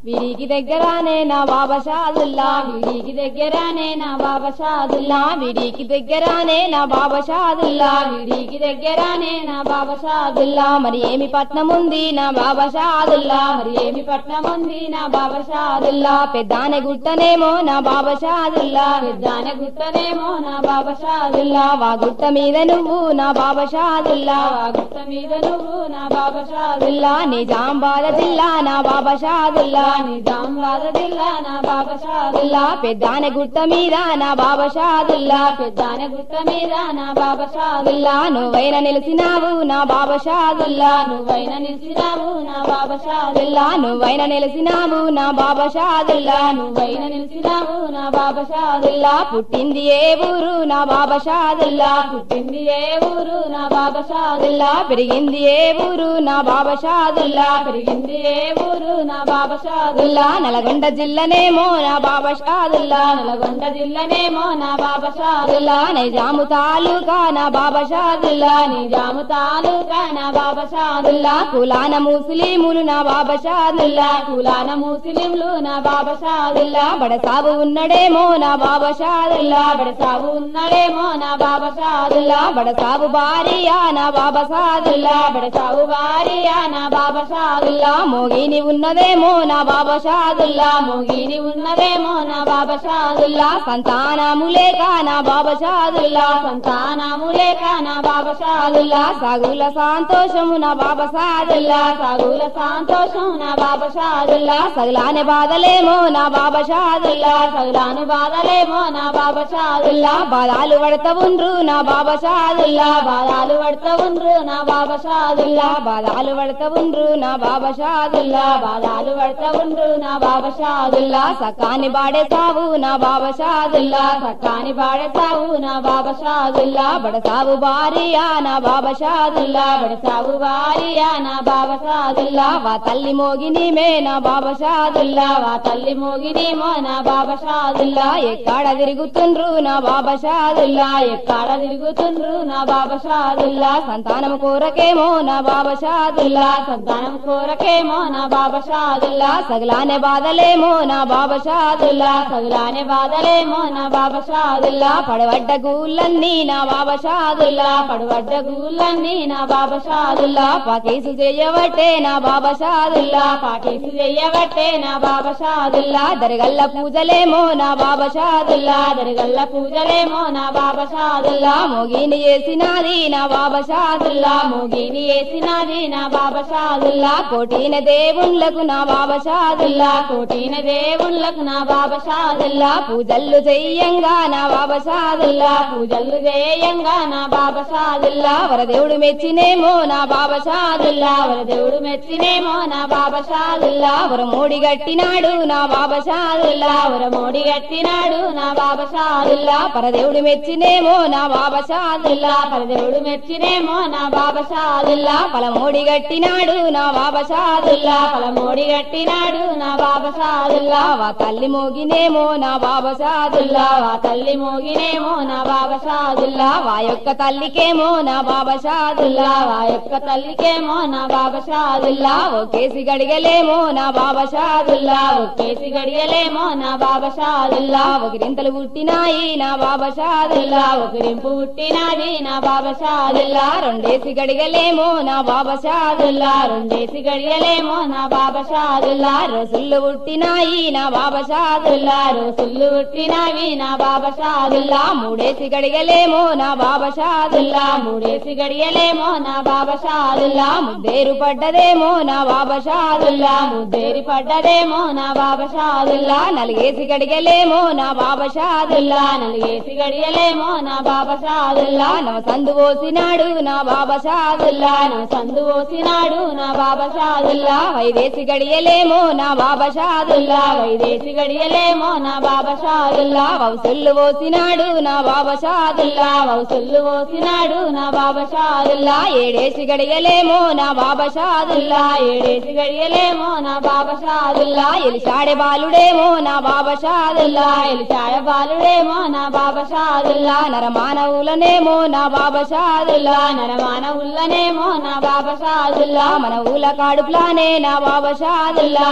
వీరికి దగ్గరానే నా బాబా షాదుల్లా వీరికి దగ్గరానే నా బాబా షాదుల్లా వీరికి దగ్గరానే నా బాబా షాదుల్లా వీరికి దగ్గరానే నా బాబా షాదుల్లా మరి ఏమి పట్నం ఉంది నా బాబా షాదుల్లా మరి ఏమి పట్నం ఉంది నా బాబా షాదుల్లా పెద్దానే గుట్టనేమో నా బాబా షాదుల్లా పెద్దానే గుట్టనేమో నా బాబా షాదుల్లా వా గుట్ట మీద నువ్వు నా బాబా షాదుల్లా వా గుట్ట మీద నువ్వు నా బాబా షాదుల్లా నిజాంబాద జిల్లా నా బాబా షాదుల్లా నిజాంబాద జిల్లా నా బాబా షాదుల్లా పెద్దానే గుట్ట మీద నా బాబా షాదుల్లా పెద్దానే గుట్ట మీద నా బాబా షాదుల్లా నువ్వైన నిలిచినావు నా బాబా షాదుల్లా నువ్వైన నిలిచినావు నా బాబా షాదుల్లా నువ్వైన నిలిచినావు నా బాబా షాదుల్లా నువ్వైన నిలిచినావు నా బాబా షాదుల్లా పుట్టింది ఏ ఊరు నా బాబా షాదుల్లా పుట్టింది ఏ ఊరు నా బాబా షాదుల్లా పెరిగింది ఏ ఊరు నా బాబా షాదుల్లా పెరిగింది ఏ ఊరు నా బాబా షాదుల్లా నల్గొండ జిల్లనేమో నా బాబా షాదుల్లా నల్గొండ జిల్లనేమో నా బాబా షాదుల్లా నిజాము తాలూకా నా బాబా షాదుల్లా నిజాము తాలూకా నా బాబా షాదుల్లా కులాన ముస్లిములు నా బాబా షాదుల్లా కులాన ముస్లింలు నా బాబా షాదుల్లా బడసాబు ఉన్నడేమో నా బాబా షాదుల్లా బడసాబు ఉన్నడేమో నా బాబా షాదుల్లా బడసాబు భార్యా నా బాబా షాదుల్లా బడసాబు భార్యా నా బాబా షాదుల్లా మోగిని ఉన్నదేమో నా బాబా షాదుల్లా మోగిని ఉన్నదేమో నా బాబా షాదుల్లా సంతానము లేక నా బాబా షాదుల్లా సంతానము లేక నా బాబా షాదుల్లా సాగుల సంతోషము నా బాబా షాదుల్లా సాగుల సంతోషం నా బాబా షాదుల్లా సగులాని బాధలేమో నా బాబా షాదుల్లా సగులాని బాధలేమో నా బాబా షాదుల్లా బాధాలు పడతా ఉండ్రు నా బాబా షాదుల్లా బాధాలు పడతా ఉండ్రు నా బాబా షాదుల్లా బాధాలు పడతా ఉండ్రు నా బాబా షాదుల్లా బాధాలు పడతా ఉండ్రు నా బాబా షాదుల్లా సకాని బాడే సావు నా బాబా షాదుల్లా సకాని బాడే సావు నా బాబా షాదుల్లా బడసావు భార్యా నా బాబా షాదుల్లా బడసావు భార్యా నా బాబా షాదుల్లా వా తల్లి మోగిని మే నా బాబా షాదుల్లా వా తల్లి మోగిని మో నా బాబా షాదుల్లా ఎక్కడ తిరుగుతుండ్రు నా బాబా షాదుల్లా ఎక్కడ తిరుగుతుండ్రు నా బాబా షాదుల్లా సంతానం కోరకేమో నా బాబా షాదుల్లా సంతానం కోరకేమో నా బాబా షాదుల్లా సగలానే బాధలేమో నా బాబా షాదుల్లా సగలానే బాధలేమో నా బాబా షాదుల్లా పడవడ్డ గూళ్ళన్నీ నా బాబా షాదుల్లా పడవడ్డ గూళ్ళన్నీ నా బాబా షాదుల్లా పాకేసు చేయవట్టే నా బాబా షాదుల్లా పాకేసు చేయవట్టే నా బాబా షాదుల్లా దరగల్ల పూజలేమో నా బాబా షాదుల్లా దరగల్ల పూజలేమో నా బాబా షాదుల్లా మోగిని చేసినాది నా బాబా షాదుల్లా మోగిని చేసినాది నా బాబా షాదుల్లా కోటిన దేవుళ్ళకు నా బాబా షాదుల్లా కోటిన దేవుళ్ళకు నా బాబా షాదుల్లా పూజల్లు చెయ్యంగా నా బాబా షాదుల్లా పూజల్లు చేయంగా నా బాబా షాదుల్లా వరదేవుడు మెచ్చినేమో నా బాబా షాదుల్లా వరదేవుడు మెచ్చినేమో నా బాబా షాదుల్లా వరమోడి గట్టినాడు నా బాబా షాదుల్లా వరమోడి గట్టినాడు నా బాబా షాదుల్లా పరదేవుడు మెచ్చినేమో నా బాబా షాదుల్లా పరదేవుడు మెచ్చినేమో నా బాబా షాదుల్లా పలమోడి గట్టినాడు నా బాబా షాదుల్లా పలమోడి గట్టినాడు నా బాబా షాదుల్లా వా తల్లి మోగినేమో నా బాబా షాదుల్లా వా తల్లి మోగినేమో నా బాబా షాదుల్లా వా యొక్క తల్లికేమో నా బాబా షాదుల్లా వా యొక్క తల్లికేమో నా బాబా షాదుల్లా ఒకేసి గడిగలేమో నా బాబా షాదుల్లా ఒకేసి గడిగలేమో నా బాబా షాదుల్లా ఒకరింతలు పుట్టినాయి నా బాబా షాదుల్లా ఒకరింపు పుట్టినాది నా బాబా షాదుల్లా రెండేసి గడిగలేమో నా బాబా షాదుల్లా రెండేసి గడిగలేమో నా బాబా షాదుల్లా రోజులు పుట్టినాయి నా బాబా షాదుల్లా రోజులు పుట్టినావి నా బాబా షాదుల్లా మూడేసి గడిగలేమో నా బాబా షాదుల్లా మూడేసి గడియలేమో నా బాబా షాదుల్లా ముద్దేరు పడ్డదేమో నా బాబా షాదుల్లా ముద్దేరి పడ్డదేమో నా బాబా షాదుల్లా నలిగేసి గడిగలేమో నా బాబా షాదుల్లా నలిగేసి గడియలేమో నా బాబా షాదుల్లా నవ సందు పోసినాడు నా బాబా షాదుల్లా నవ సందు పోసినాడు నా బాబా షాదుల్లా వైదేసి గడియలేమో నా బాబా షాదుల్లా వైదేసి గడియలేమో నా బాబా షాదుల్లా వౌసుల్లు పోసినాడు నా బాబా షాదుల్లా వౌసుల్లు పోసినాడు నా బాబా షాదుల్లా ఏడేసి గడియలేమో నా బాబా షాదుల్లా ఏడేసి గడియలేమో నా బాబా షాదుల్లా ఎలిచాడే బాలుడేమో నా బాబా షాదుల్లా ఎలిచాడే బాలుడేమో నా బాబా షాదుల్లా నరమానవులనేమో నా బాబా షాదుల్లా నరమానవులనేమో నా బాబా షాదుల్లా మన ఊల కాడుపులానే నా బాబా షాదుల్లా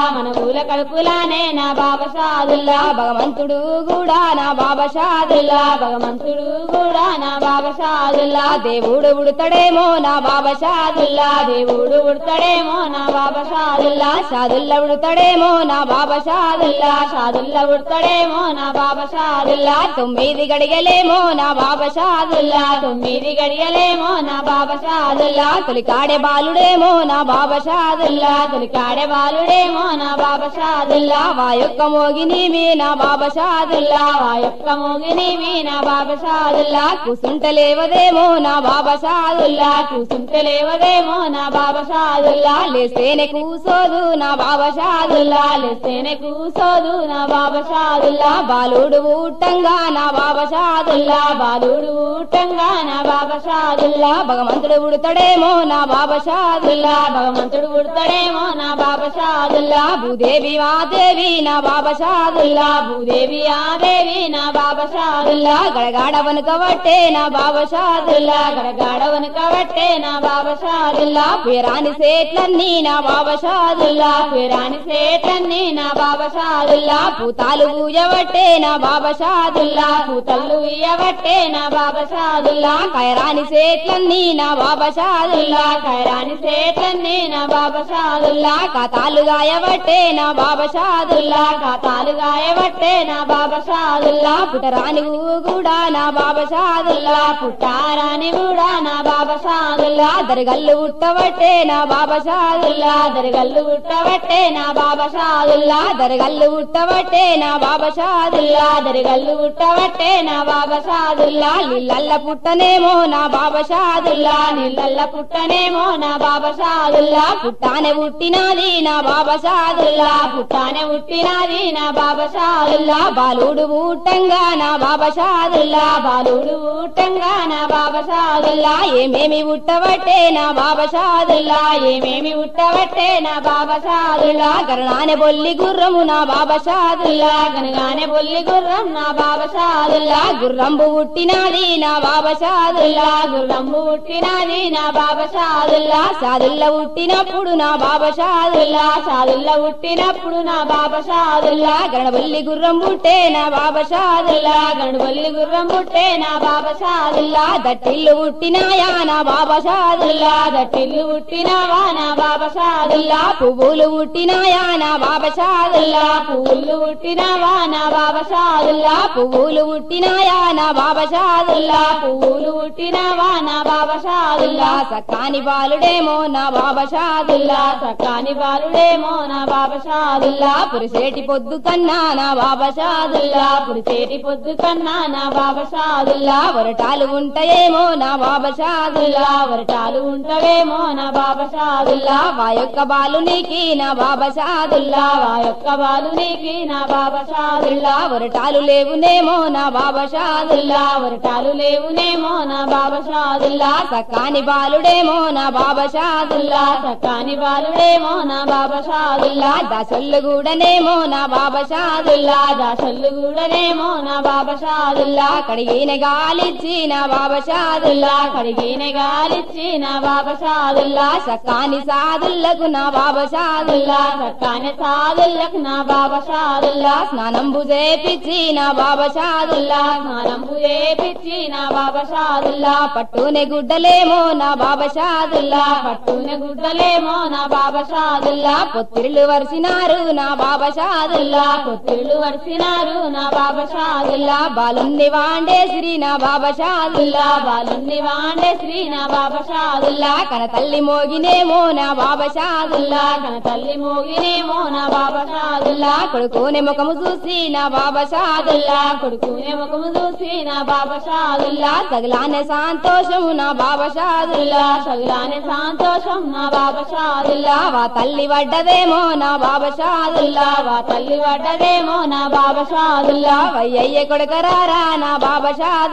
మన ఊల కడుపులానే నా బాబా షాదుల్లా భగవంతుడు కూడా నా బాబా షాదుల్లా భగవంతుడు కూడా నా బాబా షాదుల్లా దేవుడు ఉడతాడేమో నా బాబా షాదుల్లా దేవుడు ఉడతాడేమో నా బాబా షాదుల్లా షాదుల్లా ఉడతాడేమో నా బాబా షాదుల్లా షాదుల్లా ఉడతాడేమో నా బాబా షాదుల్లా తొమ్మిది గడిగలేమో నా బాబా షాదుల్లా తొమ్మిది గడియలేమో నా బాబా షాదుల్లా తొలికాడే బాలుడేమో నా బాబా షాదుల్లా తొలికాడే బాలుడేమో నా బాబా షాదుల్లా వా యొక్క మోగిని మీ నా బాబా షాదుల్లా వా యొక్క మోగిని మీ నా బాబా షాదుల్లా కూసుంటలేవదేమో నా బాబా షాదుల్లా కూసుంటలేవదేమో నా బాబా షాదుల్లా లేస్తేనే కూసోదు నా బాబా షాదుల్లా లేస్తేనే కూసోదు నా బాబా షాదుల్లా బాలుడు ఊటంగా నా బాబా షాదుల్లా బాలుడు ఊటంగా నా బాబా షాదుల్లా భగవంతుడు ఉడతాడేమో నా బాబా షాదుల్లా భగవంతుడు ఉడతాడేమో నా బాబా షాదుల్లా భూదేవి మాదేవి నా బాబా షాదుల్లా భూదేవి ఆదేవి నా బాబా షాదుల్లా గడగాడ వనుకబట్టే నా బాబా షాదుల్లా గడగాడ వనుకబట్టే నా బాబా షాదుల్లా పేరాని సేట్లన్నీ నా బాబా షాదుల్లా పేరాని సేట్లన్నీ నా బాబా షాదుల్లా పూతాలు ఊయబట్టే నా బాబా షాదుల్లా పూతల్లు ఇయ్యబట్టే నా బాబా షాదుల్లా కైరాని సేట్లన్నీ నా బాబా షాదుల్లా కైరాని సేట్లన్నీ నా బాబా షాదుల్లా కథాలు గాయబట్టే నా బాబా షాదుల్లా కథాలు గాయబట్టే నా బాబా షాదుల్లా పుటరాని కూడా నా బాబా షాదుల్లా పుట్టారాని కూడా నా బాబా షాదుల్లా దరగల్లు ఉట్టబట్టే నా బాబా షాదుల్లా దరగల్లు ఉట్టబట్టే నా బాబా షాదుల్లా దరగల్లు ఉట్టబట్టే నా బాబా షాదుల్లా దరగల్లు ఉట్టబట్టే నా బాబా షాదుల్లా నీళ్ళల్ల పుట్టనేమో నా బాబా షాదుల్లా నీళ్ళల్ల పుట్టనేమో నా బాబా షాదుల్లా పుట్టానే పుట్టినాది నా బాబా షాదుల్లా పుట్టానే పుట్టినాది నా బాబా షాదుల్లా బాలుడు ఊటంగా నా బాబా షాదుల్లా బాలుడు ఊటంగా నా బాబా షాదుల్లా ఏమేమి ఉట్టబట్టే నా బాబా షాదుల్లా ఏమేమి ఉట్టబట్టే నా బాబా షాదుల్లా గరణానే బొల్లి గుర్రము నా బాబా షాదుల్లా గనగానే బొల్లి గుర్రం నా బాబా షాదుల్లా గుర్రంబు ఉట్టినాది నా బాబా షాదుల్లా గుర్రంబు ఉట్టినాది నా బాబా షాదుల్లా షాదుల్లా ఉట్టినప్పుడు నా బాబా షాదుల్లా షాదుల్లా ఉట్టినప్పుడు నా బాబా షాదుల్లా గరణబల్లి గుర్రం పుట్టే నా బాబా షాదుల్లా గరణబల్లి గుర్రం పుట్టే నా బాబా షాదుల్లా దట్టిల్లు ఉట్టినాయా నా బాబా షాదుల్లా దట్టిల్లు ఉట్టినావా నా బాబా షాదుల్లా పువ్వులు ఉట్టినాయా నా బాబా షాదుల్లా పువ్వులు ఉట్టినావా నా బాబా షాదుల్లా పువ్వులు ఉట్టినాయా నా బాబా షాదుల్లా పువ్వులు ఉట్టినావా నా బాబా షాదుల్లా సక్కాని బాలుడేమో నా బాబా షాదుల్లా సక్కాని బాలుడేమో నా బాబా షాదుల్లా పురుషేటి పొద్దు కన్నా నా బాబా షాదుల్లా పురుషేటి పొద్దు కన్నా నా బాబా షాదుల్లా వరటాలు ఉంటాయేమో నా బాబా షాదుల్లా వరటాలు ఉంటవేమో నా బాబా షాదుల్లా వా యొక్క బాలునికి నా బాబా షాదుల్లా వా యొక్క బాలునికి నా బాబా షాదుల్లా వరటాలు లేవునేమో నా బాబా షాదుల్లా వరటాలు లేవునేమో నా బాబా షాదుల్లా సకాని బాలుడేమో నా బాబా షాదుల్లా సకాని బాలుడేమో నా బాబా షాదుల్లా దశల్లు కూడానేమో నా బాబా షాదుల్లా దశల్లు కూడానేమో నా బాబా షాదుల్లా కడిగిన గాలిచ్చి నా బాబా షాదుల్లా కడిగిన గాలిచ్చి నా బాబా షాదుల్లా సకాని సాదుల్లకు నా బాబా షాదుల్లా సకాని సాదుల్లకు నా బాబా షాదుల్లా స్నానంబు చేపిచ్చి నా బాబా షాదుల్లా స్నానంబు చేపిచ్చి నా బాబా షాదుల్లా పట్టునే గుడ్డలేమో నా బాబా షాదుల్లా పట్టునే గుడ్డలేమో నా బాబా షాదుల్లా పొత్తిళ్ళు వరిసినారు నా బాబా షాదుల్లా పొత్తిళ్ళు వరిసినారు నా బాబా షాదుల్లా బాలున్ని వాండే శ్రీ నా బాబా షాదుల్లా బాలున్ని వాండే శ్రీ నా బాబా షాదుల్లా కన తల్లి మోగినేమో నా బాబా షాదుల్లా కన తల్లి మోగినేమో నా బాబా షాదుల్లా కొడుకునే ముఖము చూసి నా బాబా షాదుల్లా కొడుకునే ముఖము చూసి నా బాబా షాదుల్లా సగలానే సంతోషము నా బాబా షాదుల్లా సగలానే సంతోషం నా బాబా షాదుల్లా వా తల్లి వడ్డదేమో నా బాబా షాదుల్లా వా తల్లి వడ్డదేమో నా బాబా షాదుల్లా వయ్యయ్య కొడుకరారా నా బాబా షాదుల్లా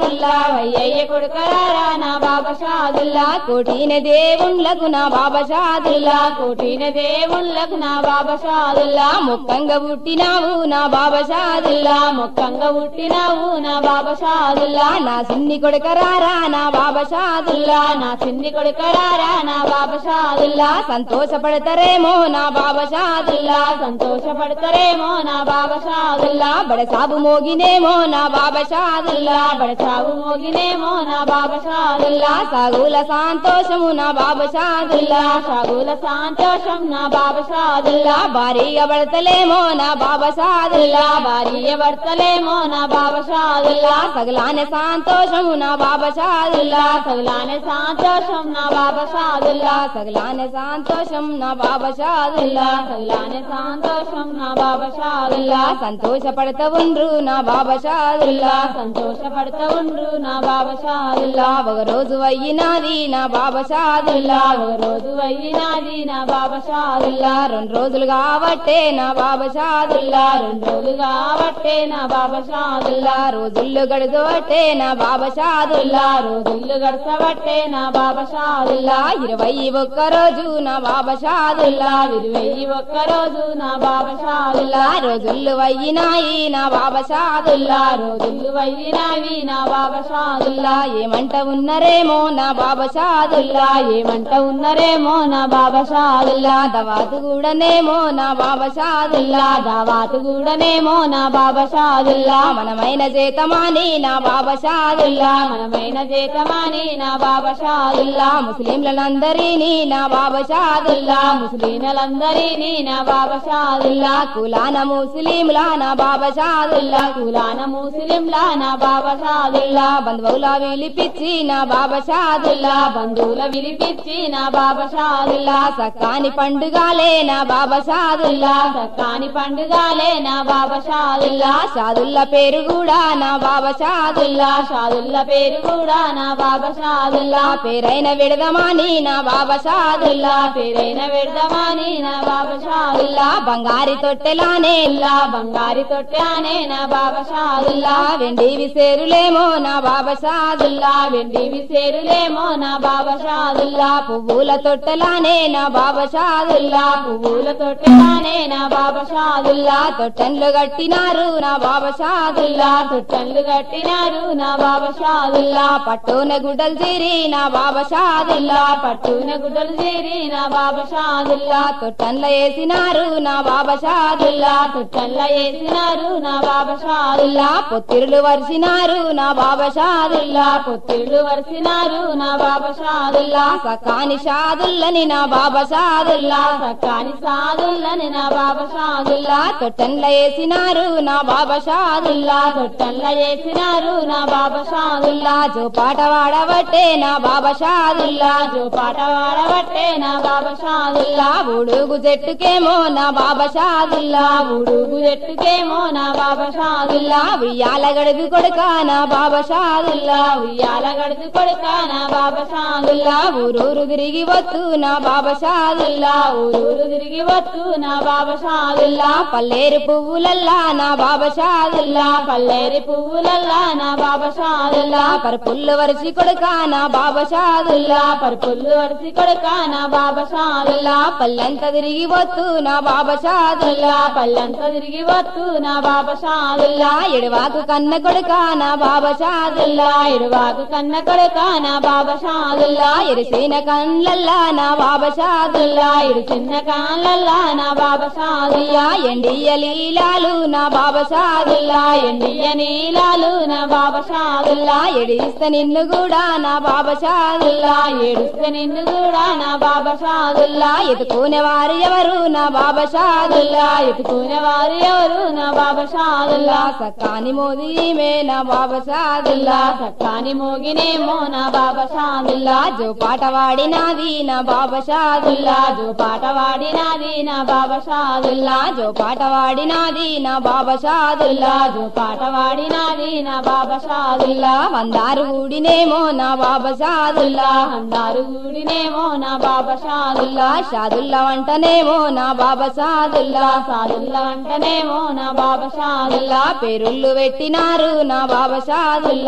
వయ్యయ్య కొడుకరారా నా బాబా షాదుల్లా కోటిన దేవుళ్ళకు నా బాబా షాదుల్లా కోటిన దేవుళ్ళకు నా బాబా షాదుల్లా ముక్కంగా పుట్టినావు నా బాబా షాదుల్లా ముక్కంగా పుట్టినావు నా బాబా షాదుల్లా నా సిన్ని కొడుకరారా నా బాబా షాదుల్లా నా సిన్ని కొడుకరారా నా బాబా షాదుల్లా సంతోషపడతారేమో నా బాబా షాదుల్లా సంతోషపడతారేమో నా బాబా షాదుల్లా బడసాబు మోగినేమో నా బాబా షాదుల్లా బడసాబు మోగినేమో నా బాబా షాదుల్లా సాగుల సంతోషము నా బాబా షాదుల్లా సాగుల సంతోషం నా బాబా షాదుల్లా భారీగా పడతలేమో నా బాబా షాదుల్లా భారీగా పడతలేమో నా బాబా షాదుల్లా సగలానే సంతోషము నా బాబా షాదుల్లా సగలానే సంతోషం నా బాబా షాదుల్లా సగలానే సంతోషం నా బాబా షాదుల్లా సగలానే సంతోషం నా బాబా షాదుల్లా సంతోషపడతా ఉండ్రు నా బాబా షాదుల్లా సంతోషపడతా ఉండ్రు నా బాబా షాదుల్లా ఒక రోజు అయ్యినాది నా బాబా షాదుల్లా ఒక రోజు అయ్యినాది నా బాబా షాదుల్లా రెండు రోజులు కాబట్టే నా బాబా షాదుల్లా రెండు రోజులు కాబట్టే నా బాబా షాదుల్లా రోజుల్లో గడుచబట్టే నా బాబా షాదుల్లా రోజుల్లో గడచబట్టే నా బాబా షాదుల్లా ఇరవై ఒక్క రోజు నా బాబా షాదుల్లా ఇరవై ఒక్క రోజు నా బాబా షాదుల్లా రోజులు వయ్యినాయి నా బాబా షాదుల్లా రోజులు వయ్యినావి నా బాబా షాదుల్లా ఏమంట ఉన్నరేమో నా బాబా షాదుల్లా ఏమంట ఉన్నరేమో నా బాబా షాదుల్లా దవాతు కూడానేమో నా బాబా షాదుల్లా దావాతు కూడానేమో నా బాబా షాదుల్లా మనమైన చేతమాని నా బాబా షాదుల్లా మనమైన చేతమాని నా బాబా షాదుల్లా ముస్లింలందరినీ నా బాబా షాదుల్లా ముస్లింలందరినీ నా బాబా షాదుల్లా కులాన ముస్లింలా నా బాబా షాదుల్లా కులాన ముస్లింలా నా బాబా షాదుల్లా బంధువుల విలిపిచ్చి నా బాబా షాదుల్లా బంధువుల విలిపిచ్చి నా బాబా షాదుల్లా సక్కాని పండుగాలే నా బాబా షాదుల్లా సక్కాని పండుగాలే నా బాబా షాదుల్లా షాదుల్లా పేరు కూడా నా బాబా షాదుల్లా షాదుల్లా పేరు కూడా నా బాబా షాదుల్లా పేరైన విడదమాని నా బాబా షాదుల్లా పేరైన విడదమాని నా బాబా షాదుల్లా బంగారి తొట్టెలానే లా బంగారి తొట్టెలానే నా బాబా షాదుల్లా వెండి విసేరులేమో నా బాబా షాదుల్లా వెండి విసేరులేమో నా బాబా షాదుల్లా పువ్వుల తొట్టెలానే నా బాబా షాదుల్లా పువ్వుల తొట్టెలానే నా బాబా షాదుల్లా తొట్టెన్లు కట్టినారు నా బాబా షాదుల్లా తొట్టెన్లు కట్టినారు నా బాబా షాదుల్లా పట్టున గుడ్డలు తీరి నా బాబా షాదుల్లా పట్టున గుడ్డలు తీరి నా బాబా షాదుల్లా తొట్టెన్ల వేసినారు నా బాబా షాదుల్లా తొట్టెన్ల వేసినారు నా బాబా షాదుల్లా పొత్తిరులు వరిసినారు నా బాబా షాదుల్లా పొత్తిరులు వరిసినారు నా బాబా షాదుల్లా సకాని షాదుల్లని నా బాబా షాదుల్లా సకాని సాదుల్లని నా బాబా షాదుల్లా తొట్టెన్ల వేసినారు నా బాబా షాదుల్లా తొట్టెన్ల వేసినారు నా బాబా షాదుల్లా జో పాట వాడబట్టే నా బాబా షాదుల్లా జో పాట వాడబట్టే నా బాబా షాదుల్లా ఉడుగు చెట్టుకేమో నా బాబా షాదుల్లా ఉడుగు చెట్టుకేమో నా బాబా షాదుల్లా ఉయ్యాల గడుగు కొడుక నా బాబా షాదుల్లా ఉయ్యాల గడుగు కొడుక నా బాబా షాదుల్లా ఊరూరు తిరిగి వత్తు నా బాబా షాదుల్లా ఊరూరు తిరిగి వత్తు నా బాబా షాదుల్లా పల్లేరు పువ్వులల్లా నా బాబా షాదుల్లా పల్లేరు పువ్వులల్లా నా బాబా షాదుల్లా పరుపుల్లు వరిసి కొడుక నా బాబా షాదుల్లా పరుపుల్లు వరిసి కొడుక నా బాబా షాదుల్లా పల్లెంత తిరిగి వత్తు నా బాబా షాదుల్లా పల్లెంత తిరిగి వత్తు నా బాబా షాదుల్లా ఎడవాకు కన్న కొడుక నా బాబా షాదుల్లా ఎడవాకు కన్న కొడుక నా బాబా షాదుల్లా ఎరిసిన కళ్ళల్లా నా బాబా షాదుల్లా ఎరిసిన కాళ్ళల్లా నా బాబా షాదుల్లా ఎండియ లీలాలు నా బాబా షాదుల్లా ఎండియ నీలాలు నా బాబా షాదుల్లా ఎడిస్తే నిన్ను కూడా నా బాబా షాదుల్లా ఏడుస్తే నిన్ను కూడా నా బాబా షాదుల్లా ఎత్తుకునే వారు ఎవరు నా బాబా షాదుల్లా ఎత్తుకునే వారు ఎవరు నా బాబా షాదుల్లా సక్కాని మోదీమే నా బాబా షాదుల్లా సక్కాని మోగినేమో నా బాబా షాదుల్లా జో పాట వాడినాది నా బాబా షాదుల్లా జో పాట వాడినాది నా బాబా షాదుల్లా జో పాట వాడినాది నా బాబా షాదుల్లా జో పాట వాడినాది నా బాబా షాదుల్లా వందారు ఊడినేమో నా బాబా షాదుల్లా వందారు ఊడినేమో నా బాబా షాదుల్లా షాదుల్లా వంటనేమో నా బాబా షాదుల్లా సాదుల్లా వంటనేమో నా బాబా షాదుల్లా పేరుళ్ళు పెట్టినారు నా బాబా షాదుల్లా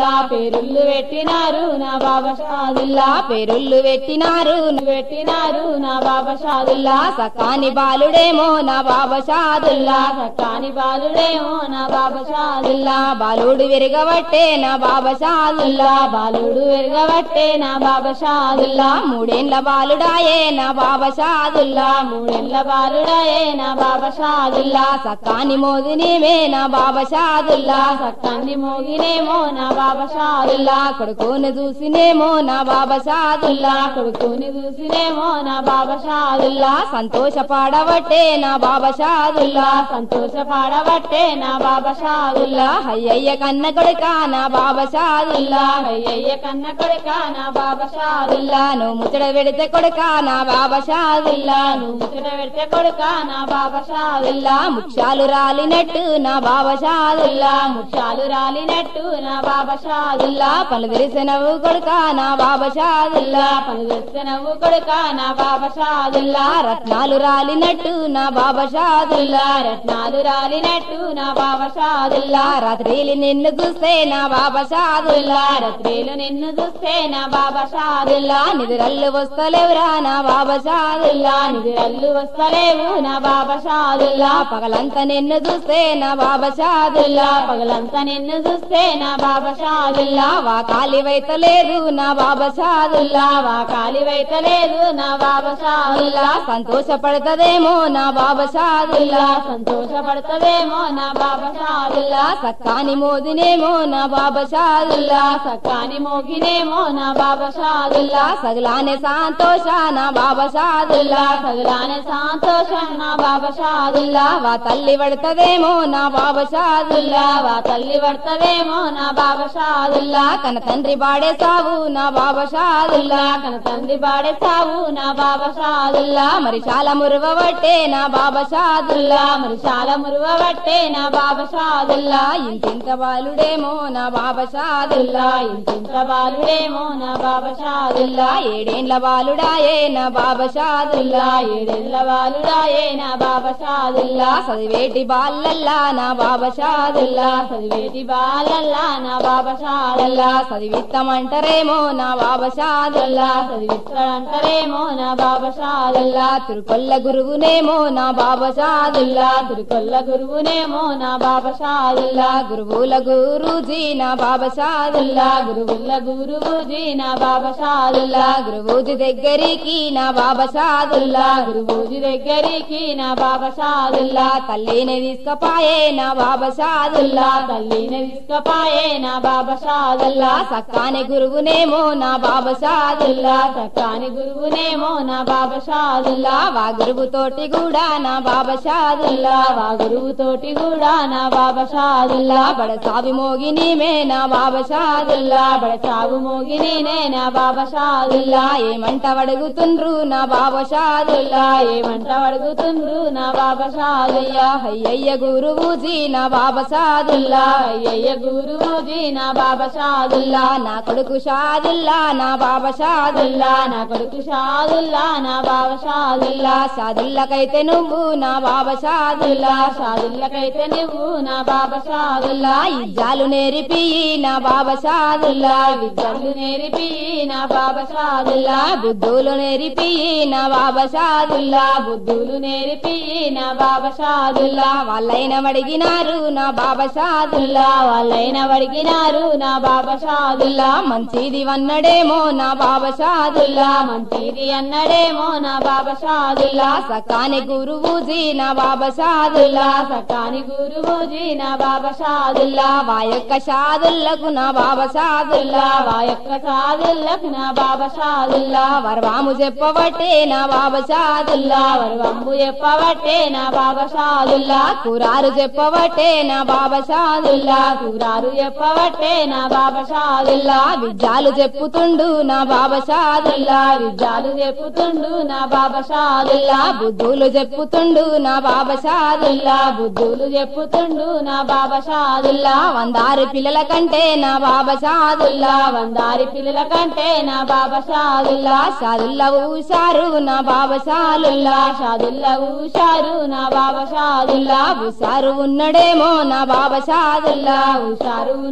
షాదుల్లా పేరుళ్ళు పెట్టినారు నా బాబా షాదుల్లా పేరుళ్ళు పెట్టినారు పెట్టినారు నా బాబా షాదుల్లా సకాని బాలుడేమో నా బాబా షాదుల్లా సకాని బాలుడేమో నా బాబా షాదుల్లా బాలుడు విరగబట్టే నా బాబా షాదుల్లా బాలుడు విరగబట్టే నా బాబా షాదుల్లా మూడేండ్ల బాలుడాయే నా బాబా షాదుల్లా మూడేండ్ల బాలుడాయే నా బాబా షాదుల్లా సకాని మోదినేమే నా బాబా షాదుల్లా సకాన్ని మోగినేమో నా బాబా షాదుల్లా కొడుకుని చూసినేమో నా బాబా షాదుల్లా కొడుకుని చూసినేమో నా బాబా షాదుల్లా సంతోషపడబట్టే నా బాబా షాదుల్లా సంతోషపడబట్టే నా బాబా షాదుల్లా అయ్యయ్య కన్న కొడుక నా బాబా షాదుల్లా అయ్యయ్య కన్న కొడుక నా బాబా షాదుల్లా నువ్వు ముచ్చట పెడితే కొడుక నా బాబా షాదుల్లా నువ్వు ముచ్చట పెడితే కొడుక నా బాబా షాదుల్లా ముఖ్యాలు రాలినట్టు నా బాబా షాదుల్లా ముఖ్యాలు రాలినట్టు నా బాబా షాదుల్లా పలు విరిసినవు కొడుక నా బాబా షాదుల్లా పలు విరిసినవు కొడుక నా బాబా షాదుల్లా రత్నాలు రాలినట్టు నా బాబా షాదుల్లా రత్నాలు రాలినట్టు నా బాబా షాదుల్లా రాత్రిలు నిన్ను చూస్తే నా బాబా షాదుల్లా రాత్రిలు నిన్ను చూస్తే నా బాబా షాదుల్లా నిదురల్లు వస్తలేవురా నా బాబా షాదుల్లా నిదురల్లు వస్తలేవు నా బాబా షాదుల్లా పగలంతా నిన్ను చూస్తే నా బాబా షాదుల్లా పగలంతా నిన్ను చూస్తే నా బాబా షాదుల్లా వా కాలి వైతలేదు నా బాబా షాదుల్లా వా కాలి వైతలేదు నా బాబా షాదుల్లా సంతోషపడతదేమో నా బాబా షాదుల్లా సంతోషపడతదేమో నా బాబా షాదుల్లా సక్కాని మోదినేమో నా బాబా షాదుల్లా సక్కాని మోగినేమో నా బాబా షాదుల్లా సగలానే సంతోష నా బాబా షాదుల్లా సగలానే సంతోషం నా బాబా షాదుల్లా వా తల్లి పడతదేమో నా బాబా షాదుల్లా వా తల్లి పడతదేమో నా బాబా షాదుల్లా కన తండ్రి బాడే సావు నా బాబా షాదుల్లా కన తండ్రి బాడే సావు నా బాబా షాదుల్లా మరి చాలా మురువబట్టే నా బాబా షాదుల్లా మరి చాలా మురువబట్టే నా బాబా షాదుల్లా ఇంతింత బాలుడేమో నా బాబా షాదుల్లా ఇంతింత బాలుడేమో నా బాబా షాదుల్లా ఏడేండ్ల బాలుడాయే నా బాబా షాదుల్లా ఏడేండ్ల బాలుడాయే నా బాబా షాదుల్లా చదివేటి బాలల్లా నా బాబా షాదుల్లా చదివేటి బాలల్లా నా బాబా షాదుల్లా చదివిత్తమంటారేమో నా బాబా షాదుల్లా చదివిస్తాడంటారేమో నా బాబా షాదుల్లా తిరుకొల్ల గురువునేమో నా బాబా షాదుల్లా తిరుకొల్ల గురువునేమో నా బాబా షాదుల్లా గురువుల గురుజీ నా బాబా షాదుల్లా గురువుల గురువుజీ నా బాబా షాదుల్లా గురువుజీ దగ్గరికి నా బాబా షాదుల్లా గురువుజీ దగ్గరికి నా బాబా షాదుల్లా తల్లిని తీసుకపాయే నా బాబా షాదుల్లా తల్లిని తీసుకపాయే నా బాబా షాదుల్లా సక్కాని గురువునేమో నా బాబా షాదుల్లా సక్కాని గురువునేమో నా బాబా షాదుల్లా వా గురువు తోటి కూడా నా బాబా షాదుల్లా వా గురువు తోటి కూడా నా బాబా షాదుల్లా బడ సావి మోగినిమే నా బాబా షాదుల్లా బడ సాగు మోగినే నా బాబా షాదుల్లా ఏమంట అడుగుతుండ్రు నా బాబా షాదుల్లా ఏమంట అడుగుతుండ్రు నా బాబా షాదుల్లా అయ్యయ్య గురువుజీ నా బాబా షాదుల్లా అయ్యయ్య గురువుజీ నా బాబా షాదుల్లా నా కొడుకు షాదుల్లా నా బాబా షాదుల్లా నా కొడుకు షాదుల్లా నా బాబా షాదుల్లా షాదుల్లకైతే నువ్వు నా బాబా షాదుల్లా షాదుల్లకైతే నువ్వు నా బాబా షాదుల్లా ఇజ్జాలు నేర్పి నా బాబా షాదుల్లా విద్యలు నేర్పి నా బాబా షాదుల్లా బుద్ధులు నేర్పి నా బాబా షాదుల్లా బుద్ధులు నేర్పి నా బాబా షాదుల్లా వాళ్ళైన అడిగినారు నా బాబా షాదుల్లా వాళ్ళైన అడిగినారు నా బాబా షాదుల్లా మంచిది అన్నడేమో నా బాబా షాదుల్లా మంచిది అన్నడేమో నా బాబా షాదుల్లా సకాని గురువుజీ నా బాబా షాదుల్లా సకాని గురువుజీ నా బాబా షాదుల్లా వా యొక్క షాదుల్లకు నా బాబా షాదుల్లా వా యొక్క షాదుల్లకు నా బాబా షాదుల్లా వరవాము చెప్పబట్టే నా బాబా షాదుల్లా వరవాము చెప్పబట్టే నా బాబా షాదుల్లా కురారు చెప్పబట్టే నా బాబా షాదుల్లా కురారు చెప్పబట్టే నా బాబా షాదుల్లా విద్యాలు చెప్పుతుండు నా బాబా షాదుల్లా విద్యాలు చెప్పుతుండు నా బాబా షాదుల్లా బుద్ధులు చెప్పుతుండు నా బాబా షాదుల్లా బుద్ధులు చెప్పుతుండు నా బాబా షాదుల్లా వందారి పిల్లల కంటే నా బాబా షాదుల్లా వందారి పిల్లల కంటే నా బాబా షాదుల్లా షాదుల్లా ఊషారు నా బాబా షాదుల్లా షాదుల్లా ఊషారు నా బాబా షాదుల్లా ఉషారు ఉన్నడేమో నా బాబా షాదుల్లా ఉషారు ఉన్నడే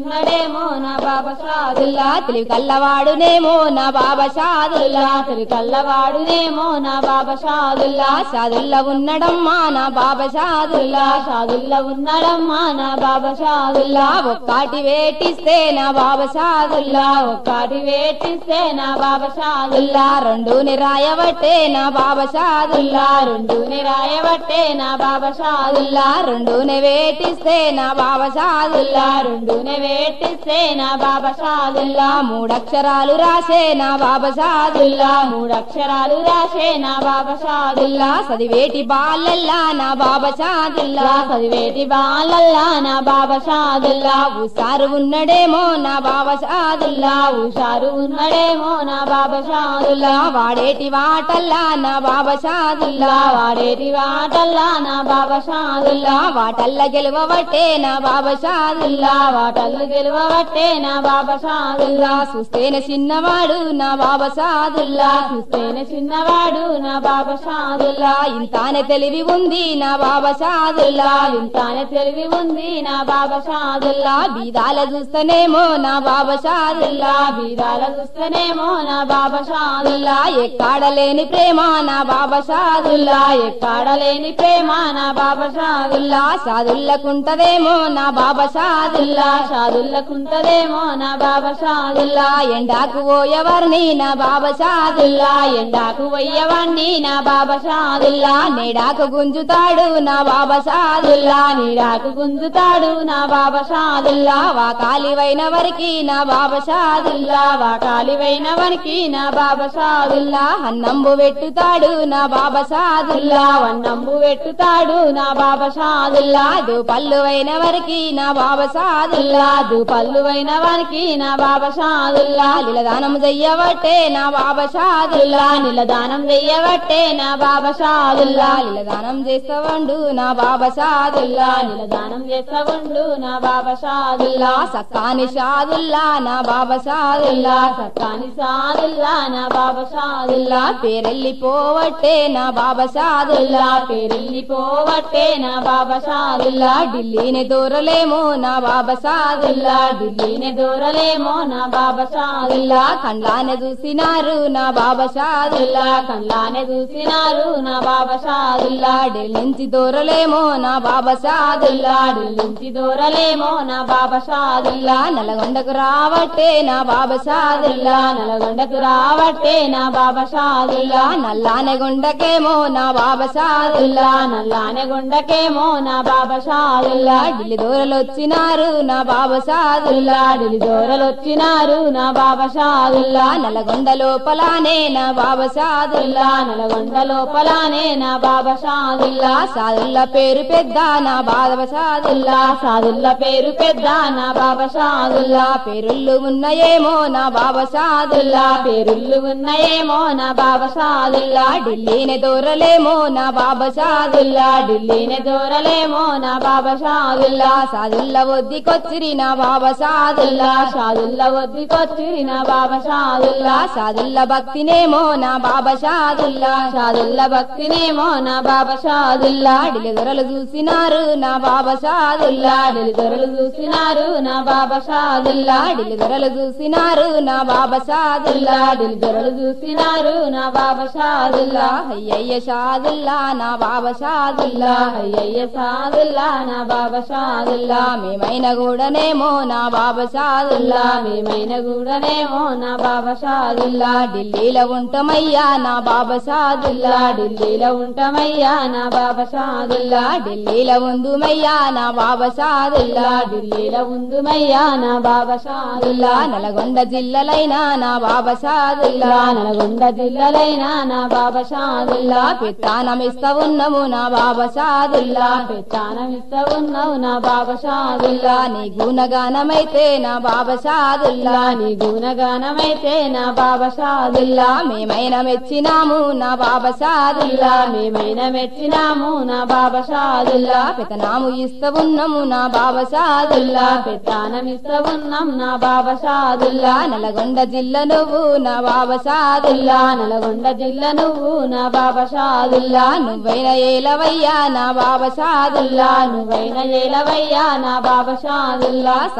ఉన్నడేమో నా బాబా షాదుల్లా తెలివి కల్లవాడునేమో నా బాబా షాదుల్లా తెలివి కల్లవాడునేమో నా బాబా షాదుల్లా షాదుల్లా ఉన్నడమ్మా నా బాబా షాదుల్లా షాదుల్లా ఉన్నడమ్మా నా బాబా షాదుల్లా ఒక్కటి వేటిస్తే నా బాబా షాదుల్లా ఒక్కటి వేటిస్తే నా బాబా షాదుల్లా రెండు రాయబట్టే నా బాబా షాదుల్లా రెండు రాయబట్టే నా బాబా షాదుల్లా రెండునే వేటిస్తే నా బాబా షాదుల్లా రెండునే వేటిస్తే నా బాబా షాదుల్లా మూడక్షరాలు రాసే నా బాబా షాదుల్లా మూడక్షరాలు రాసే నా బాబా షాదుల్లా చదివేటి బాలల్లా నా బాబా షాదుల్లా చదివేటి బాలల్లా నా బాబా షాదుల్లా ఉసారు ఉన్నడేమో నా బాబా షాదుల్లా ఉషారు ఉన్నడేమో నా బాబా షాదుల్లా వాడేటి వాటల్లా నా బాబా షాదుల్లా వాడేటి వాటల్లా నా బాబా షాదుల్లా వాటల్ల గెలవబట్టే నా బాబా షాదుల్లా వాటల్ల గెలవబట్టే నా బాబా షాదుల్లా చూస్తేనే చిన్నవాడు నా బాబా షాదుల్లా చూస్తేనే చిన్నవాడు నా బాబా షాదుల్లా ఇంతానే తెలివి ఉంది నా బాబా షాదుల్లా ఇంతానే తెలివి ఉంది నా బాబా షాదుల్లా బీదాల చూస్తేనేమో నా బాబా షాదుల్లా బీదాల చూస్తేనేమో నా బాబా షాదుల్లా ఎక్కాడలేని ప్రేమ నా బాబా షాదుల్లా ఎక్కాడలేని ప్రేమ నా బాబా షాదుల్లా షాదుల్లకుంటదేమో నా బాబా షాదుల్లా షాదుల్లకుంటదేమో నా బాబా షాదుల్లా ఎండాకు పోయేవారిని నా బాబా షాదుల్లా ఎండాకు పోయేవాడిని నా బాబా షాదుల్లా నీడాకు గుంజుతాడు నా బాబా షాదుల్లా నీడాకు గుంజుతాడు నా బాబా షాదుల్లా వాకాలివైన వరికి నా బాబా షాదుల్లా వాకాలివైన వరికి నా బాబా షాదుల్లా అన్నంబు పెట్టుతాడు నా బాబా షాదుల్లా వన్నంబు పెట్టుతాడు నా బాబా షాదుల్లా పల్లువైన వరికి నా బాబా షాదుల్లా పల్లువైన వారికి నా బాబా షాదుల్లా నిలదానం చెయ్యబట్టే నా బాబా షాదుల్లా నిలదానం చెయ్యబట్టే నా బాబా షాదుల్లా నిలదానం చేస్తవండు నా బాబా షాదుల్లా నిలదానం చేస్తవండు నా బాబా షాదుల్లా సక్కాని షాదుల్లా నా బాబా షాదుల్లా సక్కాని షాదుల్లా నా బాబా షాదుల్లా పేరెళ్ళిపోవట్టే నా బాబా షాదుల్లా పేరెళ్ళిపోవట్టే నా బాబా షాదుల్లా ఢిల్లీని దూరలేమో నా బాబా షాదుల్లా ఢిల్లీని దూరలేమో నా బాబా షాదుల్లా కండ్లానే చూసినారు నా బాబా షాదుల్లా కండ్లానే చూసినారు నా బాబా షాదుల్లా ఢిల్లీ నుంచి దూరలేమో నా బాబా షాదుల్లా ఢిల్లీ నుంచి దూరలేమో నా బాబా షాదుల్లా నల్గొండకు రావట్టే నా బాబా షాదుల్లా నల్గొండకు రావట్టే నా బాబా షాదుల్లా నల్లానే గుండకేమో నా బాబా షాదుల్లా నల్లానే గుండకేమో నా బాబా షాదుల్లా ఢిల్లీ దూరలు వచ్చినారు నా బాబా షాదుల్లా ఢిల్లీ దూరలు వచ్చినారు నా బాబా షాదుల్లా నల్గొండ లోపలానే నా బాబా షాదుల్లా నల్గొండ లోపలానే నా బాబా షాదుల్లా సాదుల్లా పేరు పెద్ద నా బాబా షాదుల్లా సాదుల్లా పేరు పెద్ద నా బాబా షాదుల్లా పేరుళ్ళు ఉన్నాయేమో నా బాబా షాదుల్లా పేరుళ్ళు ఉన్నాయేమో నా బాబా షాదుల్లా ఢిల్లీనే దూరలేమో నా బాబా షాదుల్లా ఢిల్లీనే దూరలేమో నా బాబా షాదుల్లా సాదుల్లా వద్దికొచ్చిరి నా బాబా షాదుల్లా షాదుల్లా వద్దికొచ్చిరి నా బాబా షాదుల్లా షాదుల్లా భక్తినేమో నా బాబా షాదుల్లా షాదుల్లా భక్తినేమో నా బాబా షాదుల్లా ఢిలిదొరలు చూసినారు నా బాబా షాదుల్లా ఢిలిదొరలు చూసినారు నా బాబా షాదుల్లా ఢిలిదొరలు చూసినారు నా బాబా షాదుల్లా ఢిలిదొరలు చూసినారు నా బాబా షాదుల్లా అయ్యయ్య షాదుల్లా నా బాబా షాదుల్లా అయ్యయ్య షాదుల్లా నా బాబా షాదుల్లా మేమైన కూడానేమో నా బాబా షాదుల్లా మేమైన కూడానేమో నా బాబా షాదుల్లా ఢిల్లీలో ఉంటామయ్యా నా బాబా షాదుల్లా ఢిల్లీలో ఉంటామయ్యా నా బాబా షాదుల్లా ఢిల్లీలో ఉందుమయ్యా నా బాబా షాదుల్లా ఢిల్లీలో ఉందుమయ్యా నా బాబా షాదుల్లా నల్గొండ జిల్లలైనా నా బాబా షాదుల్లా నల్గొండ జిల్లలైనా నా బాబా షాదుల్లా పెత్తానమిస్తా ఉన్నాము నా బాబా షాదుల్లా పెత్తానమిస్తా ఉన్నావు నా బాబా షాదుల్లా నీ గుణగానమైతే నా బాబా షాదుల్లా నీ గుణగానమైతే నా బాబా షాదుల్లా మేమైనా మెచ్చినాము నా బాబా షాదుల్లా మేమైనా మెచ్చినాము నా బాబా షాదుల్లా పెతనాము ఇస్తా ఉన్నాము నా బాబా షాదుల్లా పెత్తానం ఇస్తా ఉన్నాం నా బాబా షాదుల్లా నల్గొండ జిల్లా నువ్వు నా బాబా షాదుల్లా నల్గొండ జిల్లా నువ్వు నా బాబా షాదుల్లా నువ్వైన ఏలవయ్యా నా బాబా షాదుల్లా నువ్వైన ఏలవయ్యా నా బాబా షాదుల్లా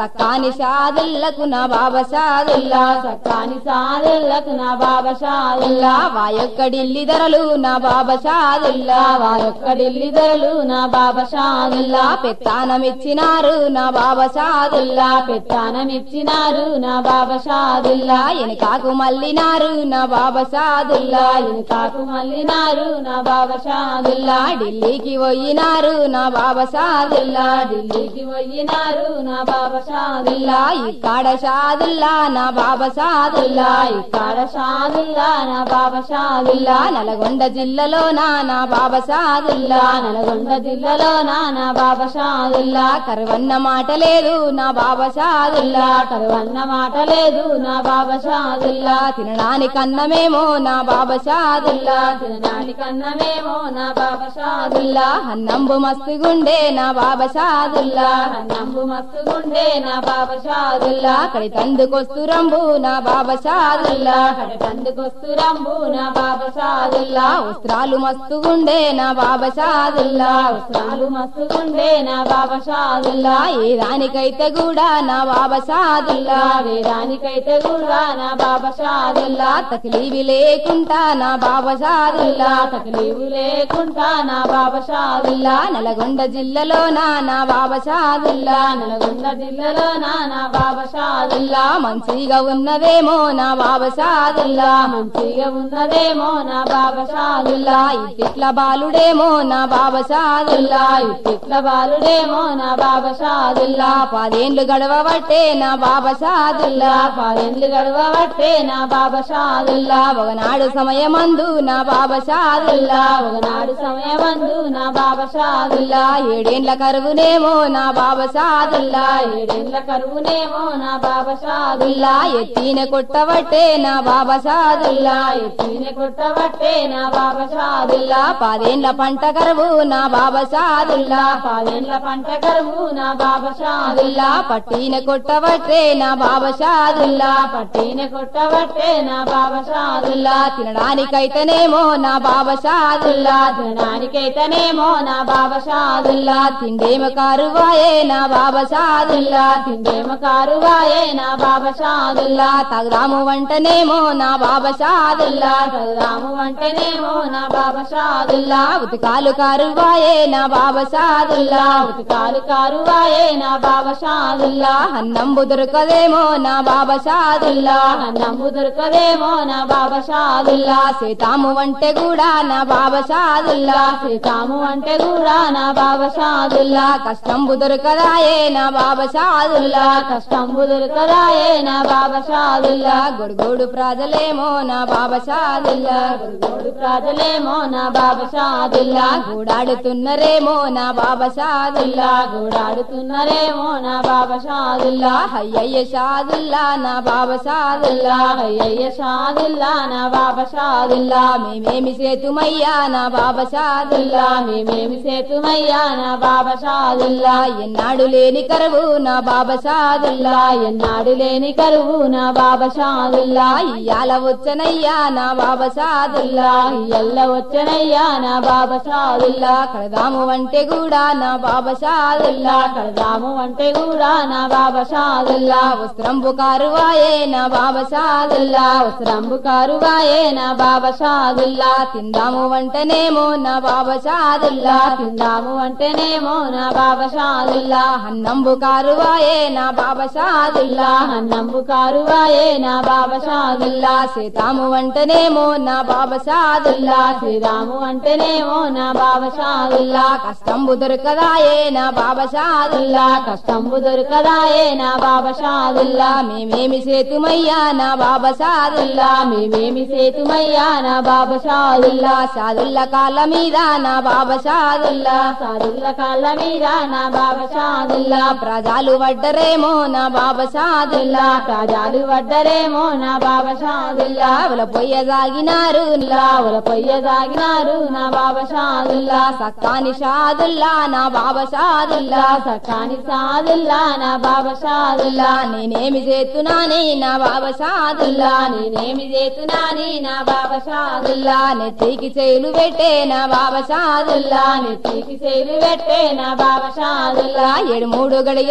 సక్కాని షాదుల్లకు నా బాబా షాదుల్లా సక్కాని సాదుల్లకు నా బాబా షాదుల్లా వాయొక్కడిల్లి ధరలు నా బాబా షాదుల్లా వారొక్కడిల్లి ధరలు నా బాబా షాదుల్లా పెత్తానమిచ్చినారు నా బాబా షాదుల్లా పెత్తానమిచ్చినారు నా బాబా షాదుల్లా ఎనకాకు మల్లినారు నా బాబా షాదుల్లా కాకు మల్లినారు నా బాబా షాదుల్లా ఢిల్లీకి పోయినారు నా బాబా షాదుల్లా ఢిల్లీకి పోయినారు నా బాబా షాదుల్లా ఇక్కడ షాదుల్లా నా బాబా షాదుల్లా ఇక్కడ షాదుల్లా నా బాబా షాదుల్లా నల్గొండ జిల్లాలో నా నా బాబా షాదుల్లా నల్గొండ జిల్లాలో నా బాబా షాదుల్లా కరువన్న మాట లేదు నా బాబా షాదుల్లా కరువన్న మాట లేదు నా బాబా షాదుల్లా తినడానికి అన్నమేమో నా బాబా షాదుల్లా తినడానికి అన్నమేమో నా బాబా షాదుల్లా అన్నంబు మస్తుగుండే నా బాబా షాదుల్లా అన్నంబు మస్తుగుండే నా బాబా షాదుల్లా అక్కడి తందుకొస్తురంబు నా బాబా షాదుల్లా కందుకొస్తురంబు నా బాబా షాదుల్లా వస్త్రాలు మస్తుగుండే నా బాబా షాదుల్లా వస్త్రాలు మస్తుగుండే నా బాబా షాదుల్లా ఏ దానికైతే కూడా నా బాబా షాదుల్లా వేదానికైతే కూడా నా బాబా షాదుల్లా తకిలీవి లేకుండా నా బాబా షాదుల్లా తకలీవు లేకుండా నా బాబా షాదుల్లా నల్గొండ జిల్లాలో నా నా బాబా షాదుల్లా నల్గొండ జిల్లాలో నా నా బాబా షాదుల్లా మంచిగా ఉన్నదేమో నా బాబా షాదుల్లా మంచిగా ఉన్నదేమో నా బాబా షాదుల్లా ఇట్ల బాలుడేమో నా బాబా షాదుల్లా ఇట్ల బాలుడేమో నా బాబా షాదుల్లా పదేండ్లు గడవబట్టే నా బాబా షాదుల్లా పదేండ్లు గడవబట్టే నా బాబా షాదుల్లా ఒకనాడు సమయమందు నా బాబా షాదుల్లా ఒకనాడు సమయమందు నా బాబా షాదుల్లా ఏడేండ్ల కరువునేమో నా బాబా షాదుల్లా ఏడేండ్ల కరువునేమో నా బాబా షాదుల్లా ఎత్తిన కొట్టబట్టే నా బాబా షాదుల్లా ఎత్తిన కొట్టబట్టే నా బాబా షాదుల్లా పదేండ్ల పంట కరువు నా బాబా షాదుల్లా పదేండ్ల పంట కరువు నా బాబా షాదుల్లా పట్టిన కొట్టబట్టే నా బాబా షాదుల్లా పట్టిన కొట్టబట్టే నా బాబా షాదుల్లా తినడానికైతేనేమో నా బాబా షాదుల్లా తినడానికైతేనేమో నా బాబా షాదుల్లా తిండేమ కారువాయే నా బాబా షాదుల్లా తిండేమో కారువాయే నా బాబా షాదుల్లా తగదాము వంటనేమో నా బాబా షాదుల్లా రాము అంటేనేమో నా బాబా షాదుల్లా ఉతికాలు కారువాయే నా బాబా షాదుల్లా ఉతికాలు కారువాయే నా బాబా షాదుల్లా అన్నంబు దొరకదేమో నా బాబా షాదుల్లా నమ్ము దొరకదేమో నా బాబా షాదుల్లా సీతాము వంటే కూడా నా బాబా షాదుల్లా సీతాము అంటే కూడా నా బాబా షాదుల్లా కష్టంబు దొరకదాయే నా బాబా షాదుల్లా కష్టంబు దొరకదాయే నా బాబా షాదుల్లా గొడుగోడు ప్రజలేమో నా బాబా షాదుల్లా గోడు ప్రజలేమో నా బాబా షాదుల్లా గూడాడుతున్నరేమో నా బాబా షాదుల్లా గూడాడుతున్నారేమో నా బాబా షాదుల్లా అయ్యయ్య షాదుల్లా నా బాబా షాదుల్లా అయ్యయ్య షాదుల్లా నా బాబా షాదుల్లా మేమేమి సేతుమయ్యా నా బాబా షాదుల్లా మేమేమి సేతుమయ్యా నా బాబా షాదుల్లా ఎన్నాడు లేని కరువు నా బాబా షాదుల్లా ఎన్నాడు లేని కరువు నా బాబా షాదుల్లా ఇయ్యాల వచ్చనయ్యా నా బాబా షాదుల్లా ఎల్ల వచ్చనయ్యా నా బాబా షాదుల్లా కడదాము అంటే కూడా నా బాబా షాదుల్లా కడదాము అంటే కూడా నా బాబా షాదుల్లా వస్త్రంబు కారువాయే నా బాబా షాదుల్లా వస్త్రంబు కారువాయే నా బాబా షాదుల్లా తిందాము వంటనేమో నా బాబా షాదుల్లా తిందాము అంటేనేమో నా బాబా షాదుల్లా అన్నంబు కారువాయే నా బాబా షాదుల్లా అన్నంబు కారువాయే నా బాబా షాదుల్లా సీతాము వంటనేమో నా బాబా షాదుల్లా శ్రీరాము అంటేనేమో నా బాబా షాదుల్లా కష్టంబు దొరకదాయే నా బాబా షాదుల్లా కష్టంబు దొరకదాయే నా బాబా షాదుల్లా మేమేమి సేతుమయ్యా నా బాబా షాదుల్లా మేమేమి సేతుమయ్యా నా బాబా షాదుల్లా షాదుల్లా కాళ్ళ మీద నా బాబా షాదుల్లా సాదుల్ల కాళ్ళ మీద నా బాబా షాదుల్లా ప్రజలు వడ్డరేమో నా బాబా షాదుల్లా రాజాలు వడ్డరేమో నా బాబా షాదుల్లా అవల పొయ్య సాగినారు లావుల పొయ్య సాగినారు నా బాబా షాదుల్లా సక్కాని షాదుల్లా నా బాబా షాదుల్లా సకాని సాదుల్లా నా బాబా షాదుల్లా నేనేమి చేస్తున్నాని నా బాబా షాదుల్లా నేనేమి చేతున్నాని నా బాబా షాదుల్లా నెత్తికి చేలు పెట్టే నా బాబా షాదుల్లా నెత్తికి చేలు పెట్టే నా బాబా షాదుల్లా ఏడు మూడు గడియలేమో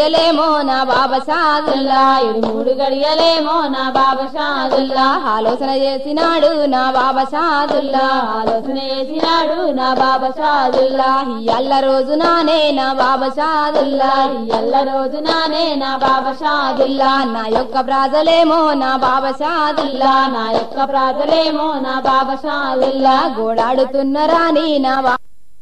గడియలేమో నా బాబా షాదుల్లా ఇరు మూడు గడియలేమో నా బాబా షాదుల్లా ఆలోచన చేసినాడు నా బాబా షాదుల్లా ఆలోచన చేసినాడు నా బాబా షాదుల్లా ఎల్ల రోజు నానే నా బాబా షాదుల్లా ఎల్ల రోజు నానే నా బాబా షాదుల్లా నా యొక్క ప్రాజలేమో నా బాబా షాదుల్లా నా యొక్క ప్రాజలేమో నా బాబా షాదుల్లా గోడాడుతున్న రాని నా బాబా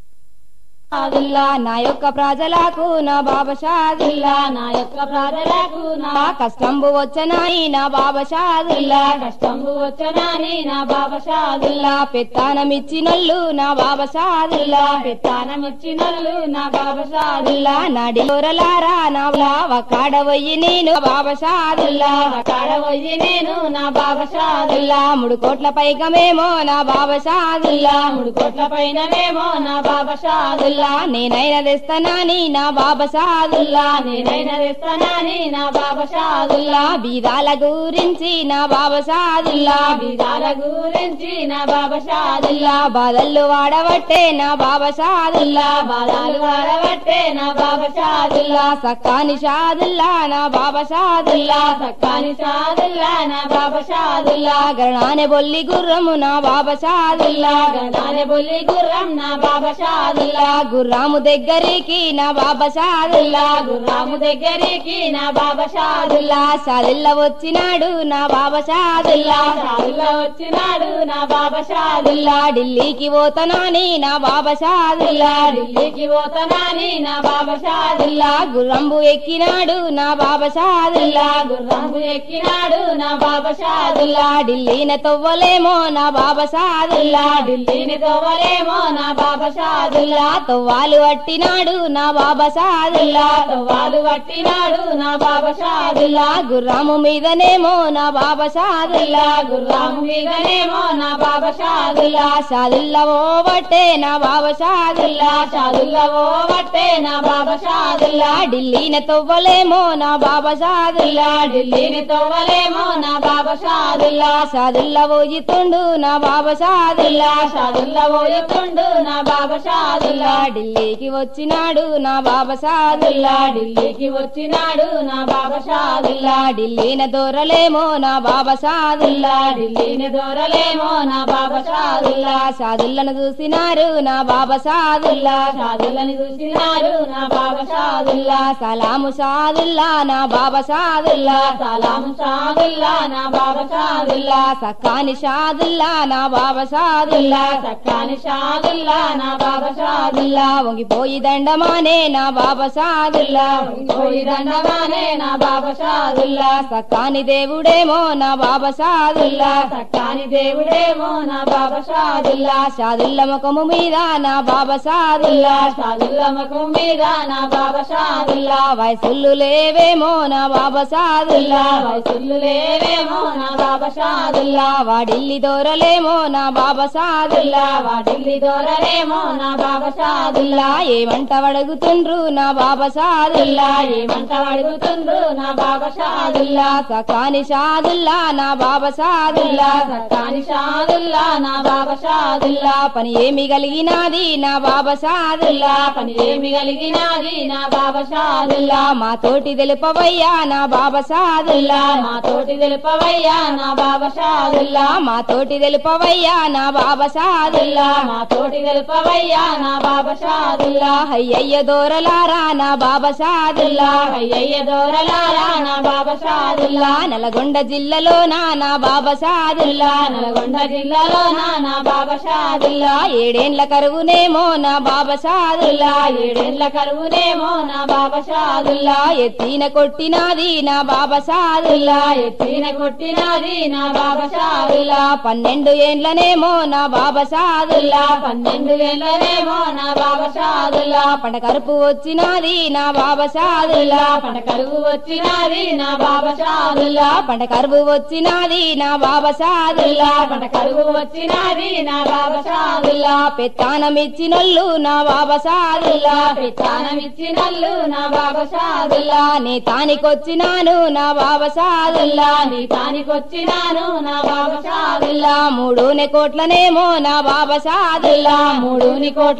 షాదుల్లా నా యొక్క ప్రజలకు నా బాబా షాదుల్లా నా యొక్క ప్రాజలకు నా నా కష్టంబు వచ్చనాయి నా బాబా షాదుల్లా కష్టంబు వచ్చనాని నా బాబా షాదుల్లా పెత్తానమిచ్చినల్లు నా బాబా షాదుల్లా పెత్తానమిచ్చినల్లు నా బాబా షాదుల్లా షాదుల్లా నడిలోరలారా నా కాడవయ్యి నేను బాబా షాదుల్లా కాడ పోయి నేను నా బాబా షాదుల్లా షాదుల్లా మూడు కోట్ల పైకమేమో నా బాబా షాదుల్లా మూడు కోట్ల పైనవేమో నా బాబా షాదుల్లా షాదుల్లా నేనైనా తెస్తానని నా బాబా షాదుల్లా నేనైనా తెస్తానని నా బాబా షాదుల్లా షాదుల్లా బీదాల గురించి నా బాబా షాదుల్లా విధాల గురించి నా బాబా షాదుల్లా షాదుల్లా బాధల్లో వాడబట్టే నా బాబా షాదుల్లా బాధాలు వాడబట్టే నా బాబా షాదుల్లా షాదుల్లా సక్కాని షాదుల్లా నా బాబా షాదుల్లా సక్కాని షాదుల్లా నా బాబా షాదుల్లా షాదుల్లా గరణానే బొల్లి గుర్రము నా బాబా షాదుల్లా గణాలే బొల్లి గుర్రం నా బాబా షాదుల్లా గుర్రాము దగ్గరికి నా బాబా షాదుల్లా గుర్రాము దగ్గరికి నా బాబా షాదుల్లా షాదుల్లా షాదుల్లా వచ్చినాడు నా బాబా షాదుల్లా షాదుల్లా వచ్చినాడు నా బాబా షాదుల్లా షాదుల్లా ఢిల్లీకి పోతనాని నా బాబా షాదుల్లా ఢిల్లీకి పోతానని నా బాబా షాదుల్లా షాదుల్లా గుర్రంబు ఎక్కినాడు నా బాబా షాదుల్లా గుర్రంపు ఎక్కినాడు నా బాబా షాదుల్లా షాదుల్లా ఢిల్లీన తవ్వలేమో నా బాబా షాదుల్లా ఢిల్లీని తోవలేమో నా బాబా షాదుల్లా షాదుల్లా తవ్వాలు పట్టినాడు నా బాబా షాదుల్లా వాళ్ళు పట్టినాడు నా బాబా షాదుల్లా షాదుల్లా గుర్రాము మీదనేమో నా బాబా షాదుల్లా గుర్రాము మీదనేమో నా బాబా షాదుల్లా షాదుల్లా షాదుల్లా ఓ బట్టే నా బాబా షాదుల్లా షాదుల్లా ఓ వట్టే నా బాబా షాదుల్లా షాదుల్లా ఢిల్లీన తవ్వలేమో నా బాబా షాదుల్లా ఢిల్లీని తోవలేమో నా బాబా షాదుల్లా షాదుల్లా పోయితుండు నా బాబా షాదుల్లా షాదుల్లా పోయుతుండు నా బాబా షాదుల్లా ఢిల్లీకి వచ్చినాడు నా బాబా షాదుల్లా ఢిల్లీకి వచ్చినాడు నా బాబా షాదుల్లా ఢిల్లీన దూరలేమో నా బాబా షాదుల్లా ఢిల్లీని దూరలేమో నా బాబా షాదుల్లా షాదుల్లను చూసినారు నా బాబా షాదుల్లా షాదుల్లని చూసినారు నా బాబా షాదుల్లా సలాము షాదుల్లా నా బాబా షాదుల్లా సలాం షాదుల్లా నా బాబా షాదుల్లా సక్కాని షాదుల్లా నా బాబా షాదుల్లా సక్కాని షాదుల్లా నా బాబా షాదుల్లా షాదుల్లా వంగిపోయి దండమానే నా బాబా షాదుల్లా పోయి దండమానే నా బాబా షాదుల్లా సక్కాని దేవుడేమో నా బాబా షాదుల్లా సక్కాని దేవుడేమో నా బాబా షాదుల్లా షాదుల్లా ముఖము మీద నా బాబా షాదుల్లా షాదుల్లా ముఖం మీద నా బాబా షాదుల్లా వయసులు లేవేమో నా బాబా షాదుల్లా వయసులు లేవేమో నా బాబా షాదుల్లా వాడిల్లి దూరలేమో నా బాబా షాదుల్లా వాటిల్లి దూరలేమో నా బాబా షాదుల్లా ఏమంట అడుగుతుండ్రు నా బాబా షాదుల్లా ఏమంట అడుగుతుండ్రు నా బాబా షాదుల్లా సకాని షాదుల్లా నా బాబా షాదుల్లా సక్కాని షాదుల్లా నా బాబా షాదుల్లా పని ఏమి కలిగినాది నా బాబా షాదుల్లా పని ఏమి కలిగినది నా బాబా షాదుల్లా మా తోటి తెలుపవయ్యా నా బాబా షాదుల్లా మా తోటి తెలుపవయ్యా నా బాబా షాదుల్లా మా తోటి తెలుపవయ్యా నా బాబా షాదుల్లా మా తోటి తెలుపవయ్యా నా బాబా షాదుల్లా అయ్యయ్య దూరలారా నా బాబా షాదుల్లా అయ్యయ్య దూరలారా నా బాబా షాదుల్లా నల్గొండ జిల్లాలో నా నా బాబా షాదుల్లా నల్గొండ జిల్లాలో నా బాబా షాదుల్లా ఏడేండ్ల కరువునేమో నా బాబా షాదుల్లా ఏడేళ్ల కరువునేమో నా బాబా షాదుల్లా ఎత్తిన కొట్టినాది నా బాబా షాదుల్లా ఎత్తిన కొట్టినది నా బాబా షాదుల్లా పన్నెండు ఏండ్లనేమో నా బాబా షాదుల్లా పన్నెండు వేలనేమో నా బాబా షాదుల్లా పంట కరుపు వచ్చినాది నా బాబా షాదుల్లా పంట కరువు వచ్చినది నా బాబా షాదుల్లా పంట కరువు వచ్చినాది నా బాబా షాదుల్లా పంట కరువు వచ్చినది నా బాబా షాదుల్లా పెత్తానమిచ్చినొల్లు నా బాబా షాదుల్లా పెత్తానమిచ్చినల్లు నా బాబా షాదుల్లా నీ తానికొచ్చినాను నా బాబా షాదుల్లా నీ తానికొచ్చినాను నా బాబా షాదుల్లా మూడునే కోట్లనేమో నా బాబా షాదుల్లా మూడుని కోట్లనేమో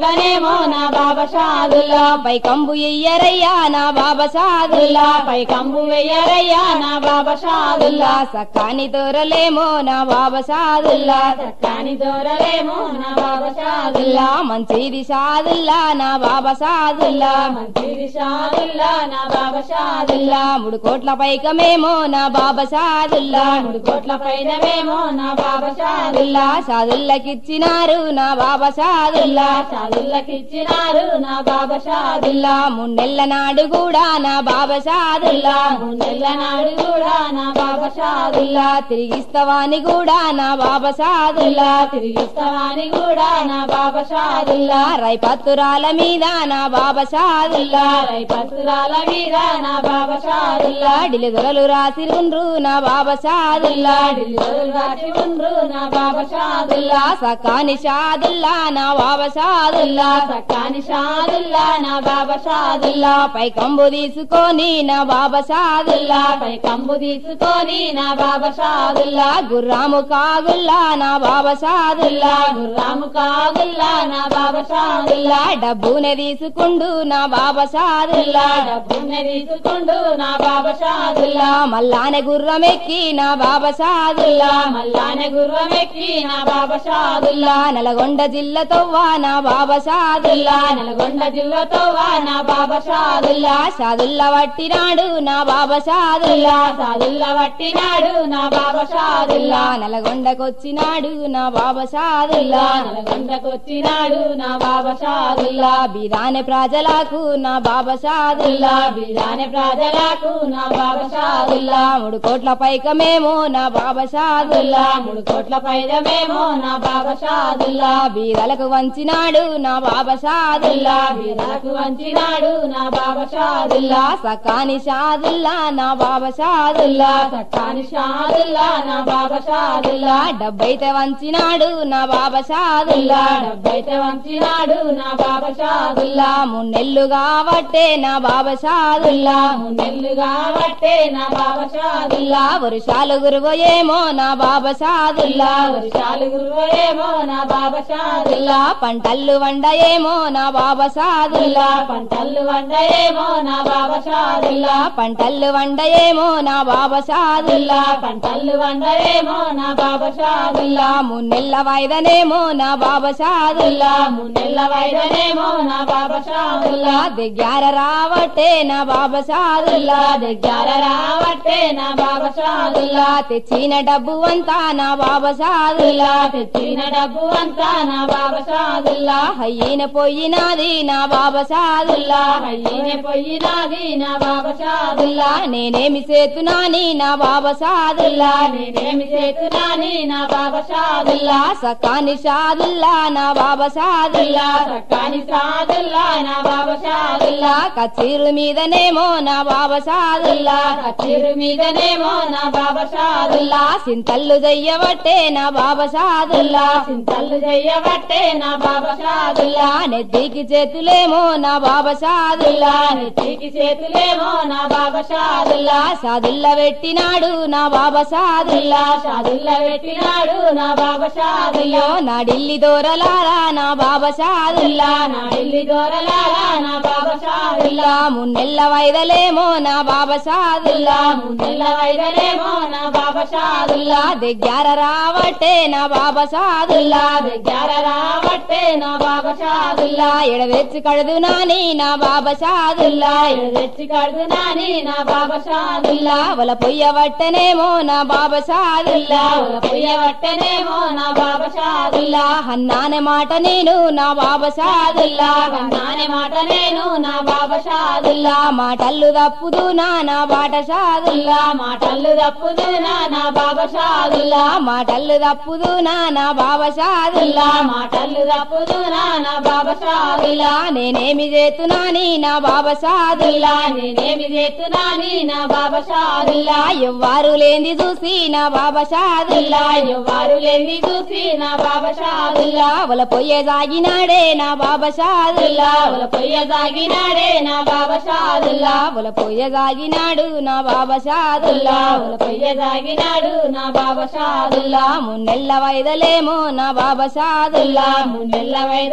వైదనేమో నా బాబా షాదుల్లా పై కంబు ఎయ్యరయ్యా నా బాబా షాదుల్లా పై కంబు వెయ్యరయ్యా నా బాబా షాదుల్లా సక్కాని దొరలేమో నా బాబా షాదుల్లా చక్కని దొరలేమో నా బాబా షాదుల్లా షాదుల్లా మంచిది షాదుల్లా నా బాబా షాదుల్లా మంచిది షాదుల్లా నా బాబా షాదుల్లా షాదుల్లా మూడు కోట్ల పైకమేమో నా బాబా షాదుల్లా మూడు కోట్ల పైనవేమో నా బాబా షాదుల్లా షాదుల్లా షాదుల్లకిచ్చినారు నా బాబా షాదుల్లా షాదుల్లకిచ్చినారు నా బాబా షాదుల్లా షాదుల్లా మున్నెల్ల నాడు కూడా నా బాబా షాదుల్లా నెల్ల నాడు కూడా నా బాబా షాదుల్లా షాదుల్లా తిరిగిస్తవాని కూడా నా బాబా షాదుల్లా తిరిగిస్తావని కూడా నా బాబా షాదుల్లా షాదుల్లా రైపత్తురాల మీద నా బాబా షాదుల్లా రై పత్రాల మీద నా బాబా షాదుల్లా డిలి దొరలు రాసిరుండ్రు నా బాబా షాదుల్లా ఢిల్లీలో రాసి ఉండ్రు నా బాబా షాదుల్లా సకాని షాదుల్లా నా బాబా షాదుల్లా సక్కాని షాదుల్లా నా బాబా షాదుల్లా పై కంబు తీసుకొని నా బాబా షాదుల్లా పై కంబు తీసుకొని నా బాబా షాదుల్లా గుర్రాము కాగుల్లా నా బాబా షాదుల్లా గుర్రాము కాగుల్లా నా బాబా షాదుల్లా డబ్బునే తీసుకుండు నా బాబా షాదుల్లా డబ్బున్న తీసుకుండు నా బాబా షాదుల్లా మల్లానే గుర్రమెక్కి నా బాబా షాదుల్లా మల్లానే గుర్రమెక్కి నా బాబా షాదుల్లా నల్గొండ జిల్లతోవా నా బాబా షాదుల్లా నల్గొండ జిల్లాతో వా నా బాబా షాదుల్లా షాదుల్లా వట్టినాడు నా బాబా షాదుల్లా సాదుల్లా పట్టినాడు నా బాబా షాదుల్లా నల్గొండకొచ్చినాడు నా బాబా షాదుల్లా నల్గొండకొచ్చినాడు నా బాబా షాదుల్లా బిదానే ప్రజలకు నా బాబా షాదుల్లా బిదాని ప్రజలకు నా బాబా షాదుల్లా మూడు కోట్ల పైకమేమో నా బాబా షాదుల్లా మూడు కోట్ల పైదమేమో నా బాబా షాదుల్లా బీదలకు వంచినాడు నా బాబా షాదుల్లా బిదలకు వంచినాడు నా బాబా షాదుల్లా సకాని షాదుల్లా నా బాబా షాదుల్లా సత్తాని షాదుల్లా నా బాబా షాదుల్లా డబ్బైతే వంచినాడు నా బాబా షాదుల్లా డబ్బైతే వంచినాడు నా బాబా షాదుల్లా మున్నెల్లు కాబట్టే నా బాబా షాదుల్లా నెల్లు కాబట్టే నా బాబా షాదుల్లా వర్షాలు గురువయేమో నా బాబా షాదుల్లా వర్షాలు గురువేమో నా బాబా షాదుల్లా పంటల్లు వండయేమో నా బాబా షాదుల్లా పంటలు వండయేమో నా బాబా షాదుల్లా పంటల్లు వండయేమో నా బాబా షాదుల్లా పంటలు వండయేమో నా బాబా షాదుల్లా మున్నెల్ల వైదనేమో నా బాబా షాదుల్లా నెల్ల వైదనేమో నా బాబా షాదుల్లా దగ్గర రావట్టే నా బాబా షాదుల్లా దగ్గర రావట్టే నా బాబా షాదుల్లా తెచ్చిన డబ్బు అంతా నా బాబా షాదుల్లా తెచ్చిన డబ్బు అంతా నా బాబా షాదుల్లా అయ్యిన పోయినాది నా బాబా షాదుల్లా అయ్యనే పోయినాది నా బాబా షాదుల్లా నేనేమి చేతునాని నా బాబా షాదుల్లా నేనేమి చేతునాని నా బాబా షాదుల్లా సకాని షాదుల్లా నా బాబా షాదుల్లా సక్కాని షాదుల్లా నా బాబా షాదుల్లా కచీరు మీదనేమో నా బాబా షాదుల్లా కచ్చిరు మీదనేమో నా బాబా షాదుల్లా సింతల్లు చెయ్యబట్టే నా బాబా షాదుల్లా చింతలు చెయ్యబట్టే నా బాబా షాదుల్లా నెత్తికి చేతులేమో నా బాబా షాదుల్లా నెత్తికి చేతులేమో నా బాబా షాదుల్లా షాదుల్లా పెట్టినాడు నా బాబా షాదుల్లా షాదుల్లా పెట్టినాడు నా బాబా షాదుల్లా నా ఢిల్లీ దూరలారా నా బాబా షాదుల్లా నా ఢిల్లీ దొరలాలా నా బాబా షాదుల్లా మున్నెల్ల వైదలేమో నా బాబా షాదుల్లా ముందెల్ల వైదనేమో నా బాబా షాదుల్లా దగ్గర రావట్టే నా బాబా షాదుల్లా దగ్గర రాబట్టే నా బాబా షాదుల్లా ఎడవెచ్చి కడదు నాని నా బాబా షాదుల్లా తెచ్చి కడుతున్నాని నా బాబా షాదుల్లా వల పొయ్యవట్టనేమో నా బాబా షాదుల్లా పొయ్యబట్టనేమో నా బాబా షాదుల్లా అన్నానే మాట నేను నా బాబా షాదుల్లా నానే మాట నేను నా బాబా షాదుల్లా మాటల్లు తప్పుదు నా నా బాట షాదుల్లా మాటలు తప్పుదునా నా బాబా షాదుల్లా మాటల్లు తప్పుదు నా నా బాబా షాదుల్లా మాటలు తప్పుదునా నా బాబా షాదుల్లా నేనేమి చేతునాని నా బాబా షాదుల్లా నేనేమి చేస్తున్నాని నా బాబా షాదుల్లా ఎవ్వారు లేంది చూసి నా బాబా షాదుల్లా ఎవ్వరు లేని చూసి నా బాబా షాదుల్లా వల పొయ్య సాగినాడే నా బాబా షాదుల్లా ఉల పొయ్య సాగినాడే నా బాబా షాదుల్లా వల పొయ్య సాగినాడు నా బాబా షాదుల్లా ఉల పొయ్య సాగినాడు నా బాబా షాదుల్లా మున్నెల్ల వైదలేమో నా బాబా షాదుల్లా మున్నెల్ల వైదలేమో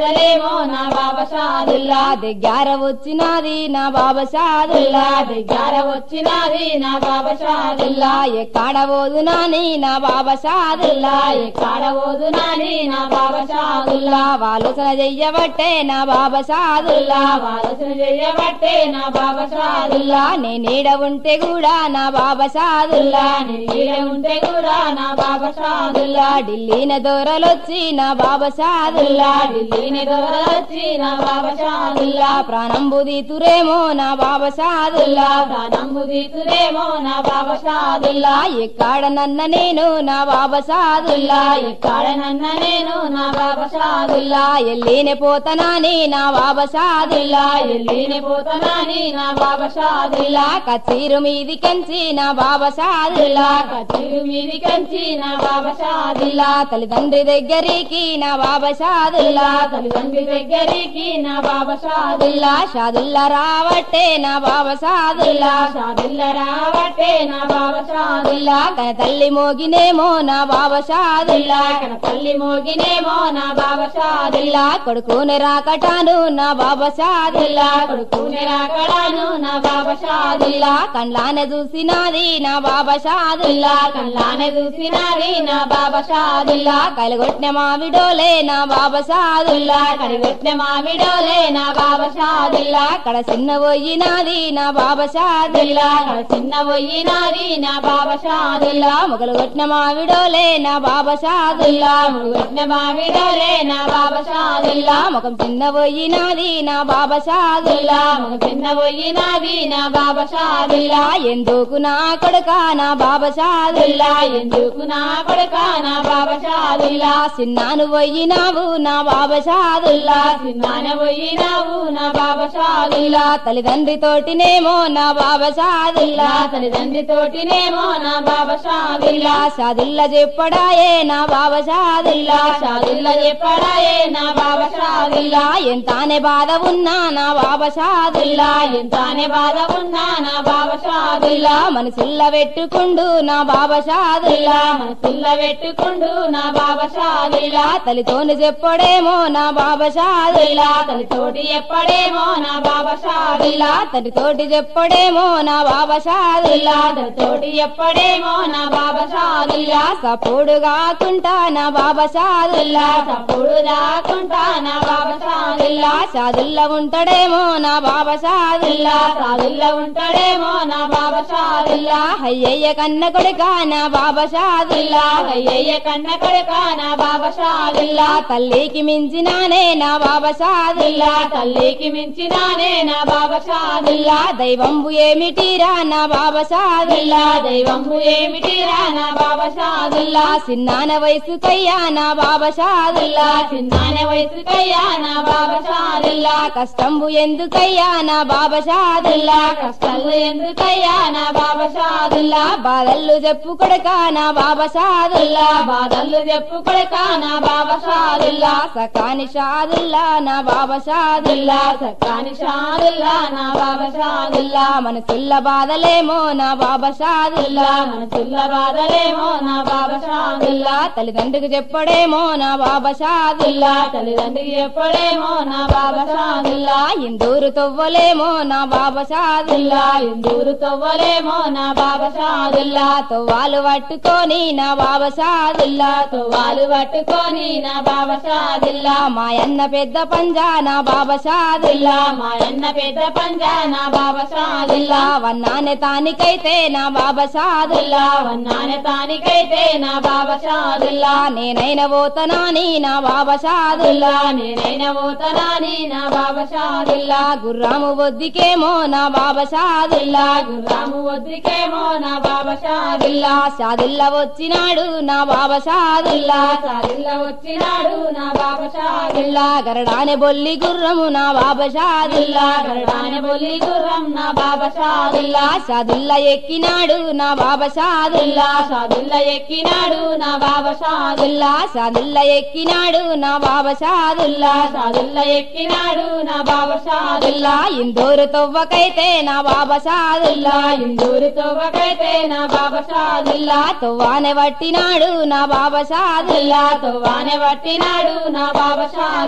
దిక్కునేమో నా బాబా షాదుల్లా దగ్గర వచ్చినది నా బాబా షాదుల్లా దగ్గర వచ్చినది నా బాబా షాదుల్లా ఎక్కడ పోదునాని నా బాబా షాదుల్లా ఎక్కడ ఓదునాని నా బాబా షాదుల్లా ఆలోచన చెయ్యబట్టే నా బాబా షాదుల్లా ఆలోచన చెయ్యబట్టే నా బాబా షాదుల్లా నే నీడ ఉంటే కూడా నా బాబా షాదుల్లా నీడ ఉంటే కూడా నా బాబా షాదుల్లా ఢిల్లీన దూరలొచ్చి నా బాబా షాదుల్లా ఢిల్లీని దొరచి నా బాబా షాదుల్లా ప్రాణం బుదితురేమో నా బాబా షాదుల్లా ప్రాణంబు తీతురేమో నా బాబా షాదుల్లా ఎక్కడ నన్న నేను నా బాబా షాదుల్లా ఎక్కడ నన్న నేను నా బాబా షాదుల్లా ఎల్లినే పోతనాని నా బాబా షాదుల్లా ఎల్లిని పోతనాని నా బాబా షాదుల్లా కచీరు మీది కంచి నా బాబా షాదుల్లా కచ్చిరు మీది కంచి నా బాబా షాదుల్లా తల్లిదండ్రి దగ్గరికి నా బాబా షాదుల్లా తల్లిదండ్రి దగ్గరికి నా బాబా షాదుల్లా షాదుల్లా రావట్టే నా బాబా షాదుల్లా షాదుల్లా రావట్టే నా బాబా షాదుల్లా తన తల్లి మోగినేమో నా బాబా షాదుల్లా కన తల్లి మోగినేమో నా బాబా షాదుల్లా కొడుకుని రాకటాను నా బాబా షాదుల్లా కొడుకునే రాకడాను నా బాబా షాదుల్లా కండ్లానే చూసినాది నా బాబా షాదుల్లా కళ్ళానే చూసినది నా బాబా షాదుల్లా కలగొట్టిన మావిడోలే నా బాబా షాదుల్లా కడిగొట్టిన మామిడోలే నా బాబా షాదుల్లా అక్కడ చిన్న పోయినాది నా బాబా షాదుల్లా అక్కడ చిన్న పోయినది నా బాబా షాదుల్లా మొగలు కొట్టిన మావిడోలే నా బాబా షాదుల్లా కొట్టిన మామిడోలే నా బాబా షాదుల్లా ముఖం చిన్న పోయినాది నా బాబా షాదుల్లా ఒక చిన్న పోయినది నా బాబా షాదుల్లా ఎందుకు నా కొడుక నా బాబా షాదుల్లా ఎందుకు నా కొడుక నా బాబా షాదుల్లా చిన్నాను పోయినావు నా బాబా షాదుల్లా చిన్నాన పోయినావు నా బాబా షాదుల్లా తల్లిదండ్రి తోటినేమో నా బాబా షాదుల్లా తల్లిదండ్రి తోటినేమో నా బాబా షాదుల్లా షాదుల్లా చెప్పడాయే నా బాబా షాదుల్లా షాదుల్లా చెప్పడాయే నా బాబా షాదుల్లా ఎంతానే బాధ ఉన్నా నా బాబా షాదుల్లా ఎంతనే బాధ ఉన్నా నా బాబా షాదుల్లా మనసుల్ల పెట్టుకుండు నా బాబా షాదుల్లా మనసుల్ల పెట్టుకుండు నా బాబా షాదుల్లా తల్లితోని చెప్పడేమో నా బాబా షాదుల్లా తల్లితోటి ఎప్పుడేమో నా బాబా షాదుల్లా తల్లితోటి చెప్పడేమో నా బాబా షాదుల్లా తల్లితోటి ఎప్పుడేమో నా బాబా షాదుల్లా సపోడు కాకుండా నా బాబా షాదుల్లా తప్పుడు రాకుండా నా బాబా షాదుల్లా షాదుల్లా ఉంటాడేమో నా బాబా షాదుల్లా షాదుల్లా ఉంటాడేమో నా బాబా షాదుల్లా అయ్యయ్య కన్న కొడుక నా బాబా షాదుల్లా అయ్యయ్య కన్న కొడుక నా బాబా షాదుల్లా తల్లికి మించినానే నా బాబా షాదుల్లా తల్లికి మించినానే నా బాబా షాదుల్లా దైవంబు ఏమిటిరా నా బాబా షాదుల్లా దైవంబు ఏమిటిరా నా బాబా షాదుల్లా చిన్నాన వయసుకయ్యా నా బాబా షాదుల్లా చిన్నాన వయసుకయ్యా నా బాబా షాదుల్లా కష్టంబు ఎందుకయ్యా నా బాబా షాదుల్లా కష్టాలు ఎందుకయ్యా నా బాబా షాదుల్లా బాధలు చెప్పు కొడుక నా బాబా షాదుల్లా బాధలు చెప్పుకొడక నా బాబా షాదుల్లా సకాని షాదుల్లా నా బాబా షాదుల్లా సక్కాని షాదుల్లా నా బాబా షాదుల్లా మనసుల్ల బాధలేమో నా బాబా షాదుల్లా మనసుల్ల బాధలేమో నా బాబా షాదుల్లా తల్లిదండ్రికి చెప్పడేమో నా బాబా షాదుల్లా తల్లిదండ్రికి ఎప్పుడేమో నా బాబా షాదుల్లా ఇందూరు తవ్వలేమో నా బాబా షాదుల్లా ఇందూరు తవ్వలేమో నా బాబా షాదుల్లా తవ్వాలు పట్టుకొని నా బాబా షాదుల్లా తువ్వాలు పట్టుకొని నా బాబా షాదుల్లా మాయన్న పెద్ద పంజా నా బాబా షాదుల్లా మా అన్న పెద్ద పంజా నా బాబా షాదుల్లా వన్నానే తానికైతే నా బాబా షాదుల్లా వన్నాన తానికైతే నా బాబా షాదుల్లా నేనైన పోతనాని నా బాబా షాదుల్లా నేనైన పోతనాని నా బాబా షాదుల్లా గుర్రాము బొద్దికేమో నా బాబా షాదుల్లా గుర్రాము వద్దికేమో నా బాబా షాదుల్లా షాదుల్లా వచ్చినాడు నా బాబా షాదుల్లా షాదుల్లా వచ్చినాడు నా బాబా షాదుల్లా గరడానే బొల్లి గుర్రము నా బాబా షాదుల్లా గరడాన బొల్లి గుర్రం నా బాబా షాదుల్లా షాదుల్లా ఎక్కినాడు నా బాబా షాదుల్లా షాదుల్లా ఎక్కినాడు నా బాబా షాదుల్లా షాదుల్లా ఎక్కినాడు నా బాబా షాదుల్లా షాదుల్లా ఎక్కినాడు నా బాబా షాదుల్లా ఇందూరు తవ్వకైతే నా బాబా షాదుల్లా ఇందూరు తవ్వకైతే నా బాబా షాదుల్లా తవ్వానే పట్టినాడు నా బాబా షాదుల్లా తువ్వానే పట్టినాడు నా బాబా షాదుల్లా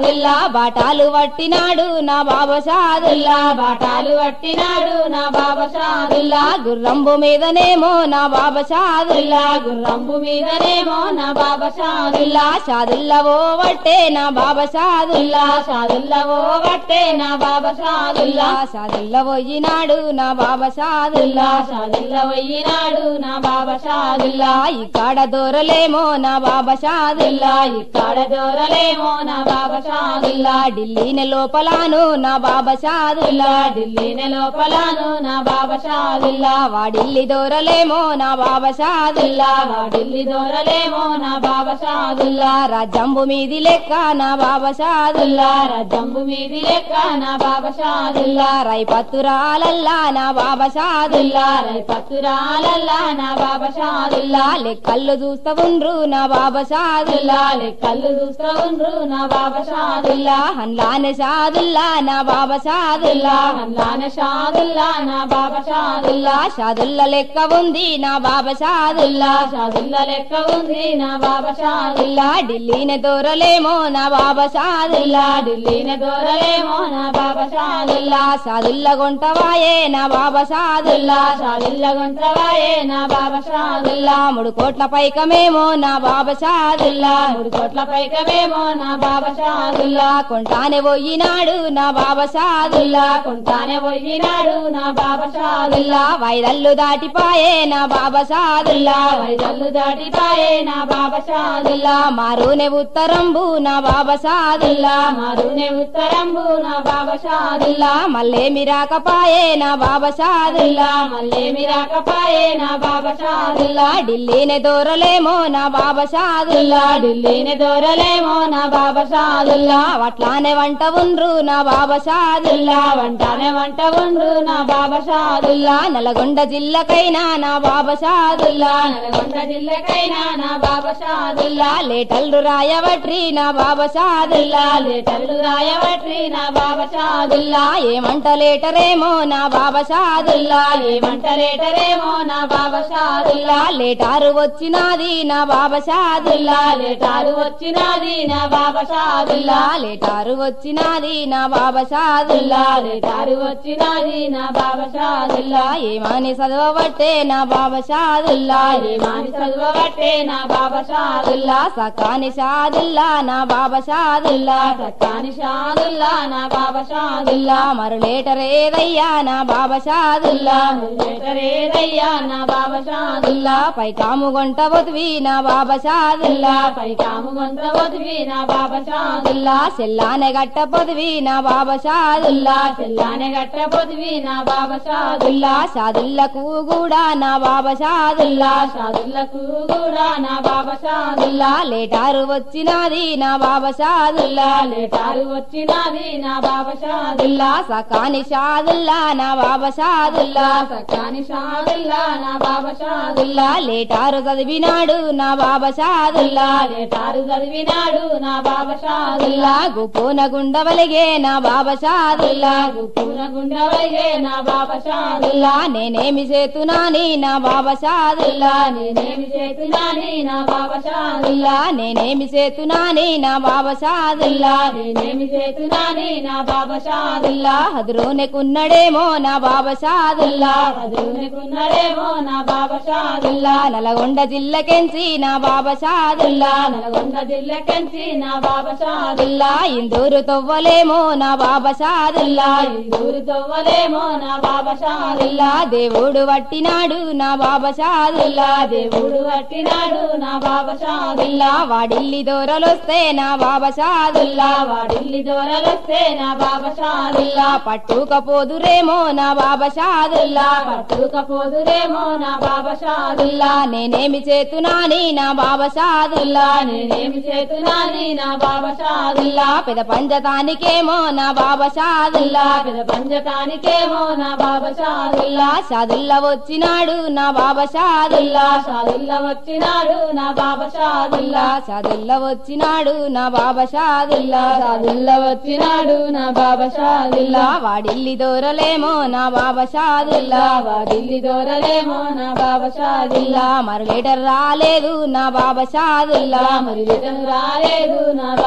షాదుల్లా బాటాలు పట్టినాడు నా బాబా షాదుల్లా బాటాలు పట్టినాడు నా బాబా షాదుల్లా గుర్రంబు మీదనేమో నా బాబా షాదుల్లా గుర్రంబు మీదనేమో నా బాబా షాదుల్లా షాదుల్లా ఓ వట్టే నా బాబా షాదుల్లా షాదుల్లా ఓ వట్టే నా బాబా షాదుల్లా షాదుల్లా పోయినాడు నా బాబా షాదుల్లా షాదుల్లా పోయినాడు నా బాబా షాదుల్లా ఇక్కడ దూరలేమో నా బాబా షాదుల్లా ఇక్కడ దూరలేమో నా బాబా షాదుల్లా ఢిల్లీని లోపలాను నా బాబా షాదుల్లా ఢిల్లీని లోపలను నా బాబా షాదుల్లా వాడిల్లి దూరలేమో నా బాబా షాదుల్లా ఢిల్లీ దూరలేమో నా బాబా షాదుల్లా రాజ్యంబు మీది లెక్క నా బాబా షాదుల్లా జంబు మీది లెక్క నా బాబా షాదుల్లా రై పత్తురాలల్లా నా బాబా షాదుల్లా రై పత్తురాలల్లా నా బాబా షాదుల్లా లెక్కళ్ళు చూస్తా ఉండ్రు నా బాబా షాదుల్లా కళ్ళు చూస్తా ఉండ్రు నా బాబా షాదుల్లా హన్లానే షాదుల్లా నా బాబా షాదుల్లా అల్లాన షాదుల్లా నా బాబా షాదుల్లా షాదుల్లా లెక్క ఉంది నా బాబా షాదుల్లా షాదుల్లా లెక్క ఉంది నా బాబా షాదుల్లా ఢిల్లీని దూరలేమో నా బాబా షాదుల్లా ఢిల్లీని దూరలేమో నా బాబా షాదుల్లా షాదుల్లా గుంటవాయే నా బాబా షాదుల్లా షాదుల్లా గుంట్రవాయే నా బాబా షాదుల్లా మూడు కోట్ల పైకమేమో నా బాబా షాదుల్లా మూడు కోట్ల పైకమేమో నా బాబా షాదుల్లా కొంటానే పోయినాడు నా బాబా షాదుల్లా కొంటానే పోయినాడు నా బాబా షాదుల్లా వైదల్లు దాటిపాయే నా బాబా షాదుల్లా వైదల్లు దాటిపాయే నా బాబా షాదుల్లా మారునే ఉత్తరంబు నా బాబా షాదుల్లా మరునే ఉత్తరంబు నా బాబా షాదుల్లా మళ్ళేమి రాకపాయే నా బాబా షాదుల్లా మళ్ళేమి రాకపాయే నా బాబా షాదుల్లా ఢిల్లీని దూరలేమో నా బాబా షాదుల్లా ఢిల్లీని దూరలేమో నా బాబా షాదుల్లా అట్లానే వంట ఉండ్రు నా బాబా షాదుల్లా వంటానే వంట ఉండ్రు నా బాబా షాదుల్లా నల్గొండ జిల్లకైనా నా బాబా షాదుల్లా నల్గొండ జిల్లకైనా నా బాబా షాదుల్లా లేటల్లు రాయవట్రి నా బాబా షాదుల్లా లేటర్లు రాయవట్రి నా బాబా షాదుల్లా ఏమంట లేటరేమో నా బాబా షాదుల్లా ఏమంట లేటరేమో నా బాబా షాదుల్లా లేటారు వచ్చినాది నా బాబా షాదుల్లా లేటారు వచ్చినది నా బాబా షాదుల్లా లేటారు వచ్చినాది నా బాబా షాదుల్లా లేటారు వచ్చినది నా బాబా షాదుల్లా ఏమని చదవబట్టే నా బాబా షాదుల్లా ఏమాని చదువబట్టే నా బాబా షాదుల్లా సకాని షాదుల్లా నా బాబా షాదుల్లా సత్తాని షాదుల్లా నా బాబా షాదుల్లా మరు లేటర్ ఏదయ్యా నా బాబా షాదుల్లా లేటరేదయ్యా నా బాబా షాదుల్లా పైకాము గొంట బొతువి నా బాబా షాదుల్లా పై కాము గొంత వదివి నా బాబా షాదుల్లా సెల్లానే గట్ట పొదివి నా బాబా షాదుల్లా చెల్లానే గట్ట పొదివి నా బాబా షాదుల్లా షాదుల్లకు కూడా నా బాబా షాదుల్లా షాదుల్లకు కూడా నా బాబా షాదుల్లా లేటారు వచ్చినాది నా బాబా షాదుల్లా లేటారు వచ్చినది నా బాబా షాదుల్లా సకాని షాదుల్లా నా బాబా షాదుల్లా సకాని షాదుల్లా నా బాబా షాదుల్లా లేటారు చదివినాడు నా బాబా షాదుల్లా లేటారు చదివినాడు నా బాబా షాదుల్లా గుపోన గుండవలిగే నా బాబా షాదుల్లా పూన గుండవయ్యే నా బాబా షాదుల్లా నేనేమి చేతునాని నా బాబా షాదుల్లా నేనేమి చేతునాని నా బాబా షాదుల్లా నేనేమి చేతునాని నా బాబా షాదుల్లా నేనేమి చేతునాని నా బాబా షాదుల్లా హదురోనెకున్నడేమో నా బాబా షాదుల్లా చదువుకున్నాడేమో నా బాబా షాదుల్లా నల్గొండ జిల్లకెంచి నా బాబా షాదుల్లా నల్గొండ జిల్లకంచి నా బాబా షాదుల్లా ఇందూరు తవ్వలేమో నా బాబా షాదుల్లా ఊరు తవ్వలేమో నా బాబా షాదుల్లా దేవుడు వట్టినాడు నా బాబా షాదుల్లా దేవుడు పట్టినాడు నా బాబా షాదుల్లా వాడిల్లి దూరలొస్తే నా బాబా షాదుల్లా వాడిల్లి దూరలొస్తే నా బాబా షాదుల్లా పట్టుకపోదురేమో నా బాబా షాదుల్లా పట్టుకపోదురేమో నా బాబా షాదుల్లా నేనేమి చేతునాని నా బాబా షాదుల్లా నేనేమి చేతునాని నా బాబా షాదుల్లా పెద పంచతానికేమో నా బాబా షాదుల్లా పెద్ద పంచకానికేమో నా బాబా షాదుల్లా షాదుల్లా వచ్చినాడు నా బాబా షాదుల్లా షాదుల్లా వచ్చినాడు నా బాబా షాదుల్లా షాదుల్లా వచ్చినాడు నా బాబా షాదుల్లా షాదుల్లా వచ్చినాడు నా బాబా షాదుల్లా వాడిల్లి దూరలేమో నా బాబా షాదుల్లా వాడిల్లి దూరలేమో నా బాబా షాదుల్లా మరి లీటర్ రాలేదు నా బాబా షాదుల్లా మరి రిటర్న్ రాలేదు నా బాబా షాదుల్లా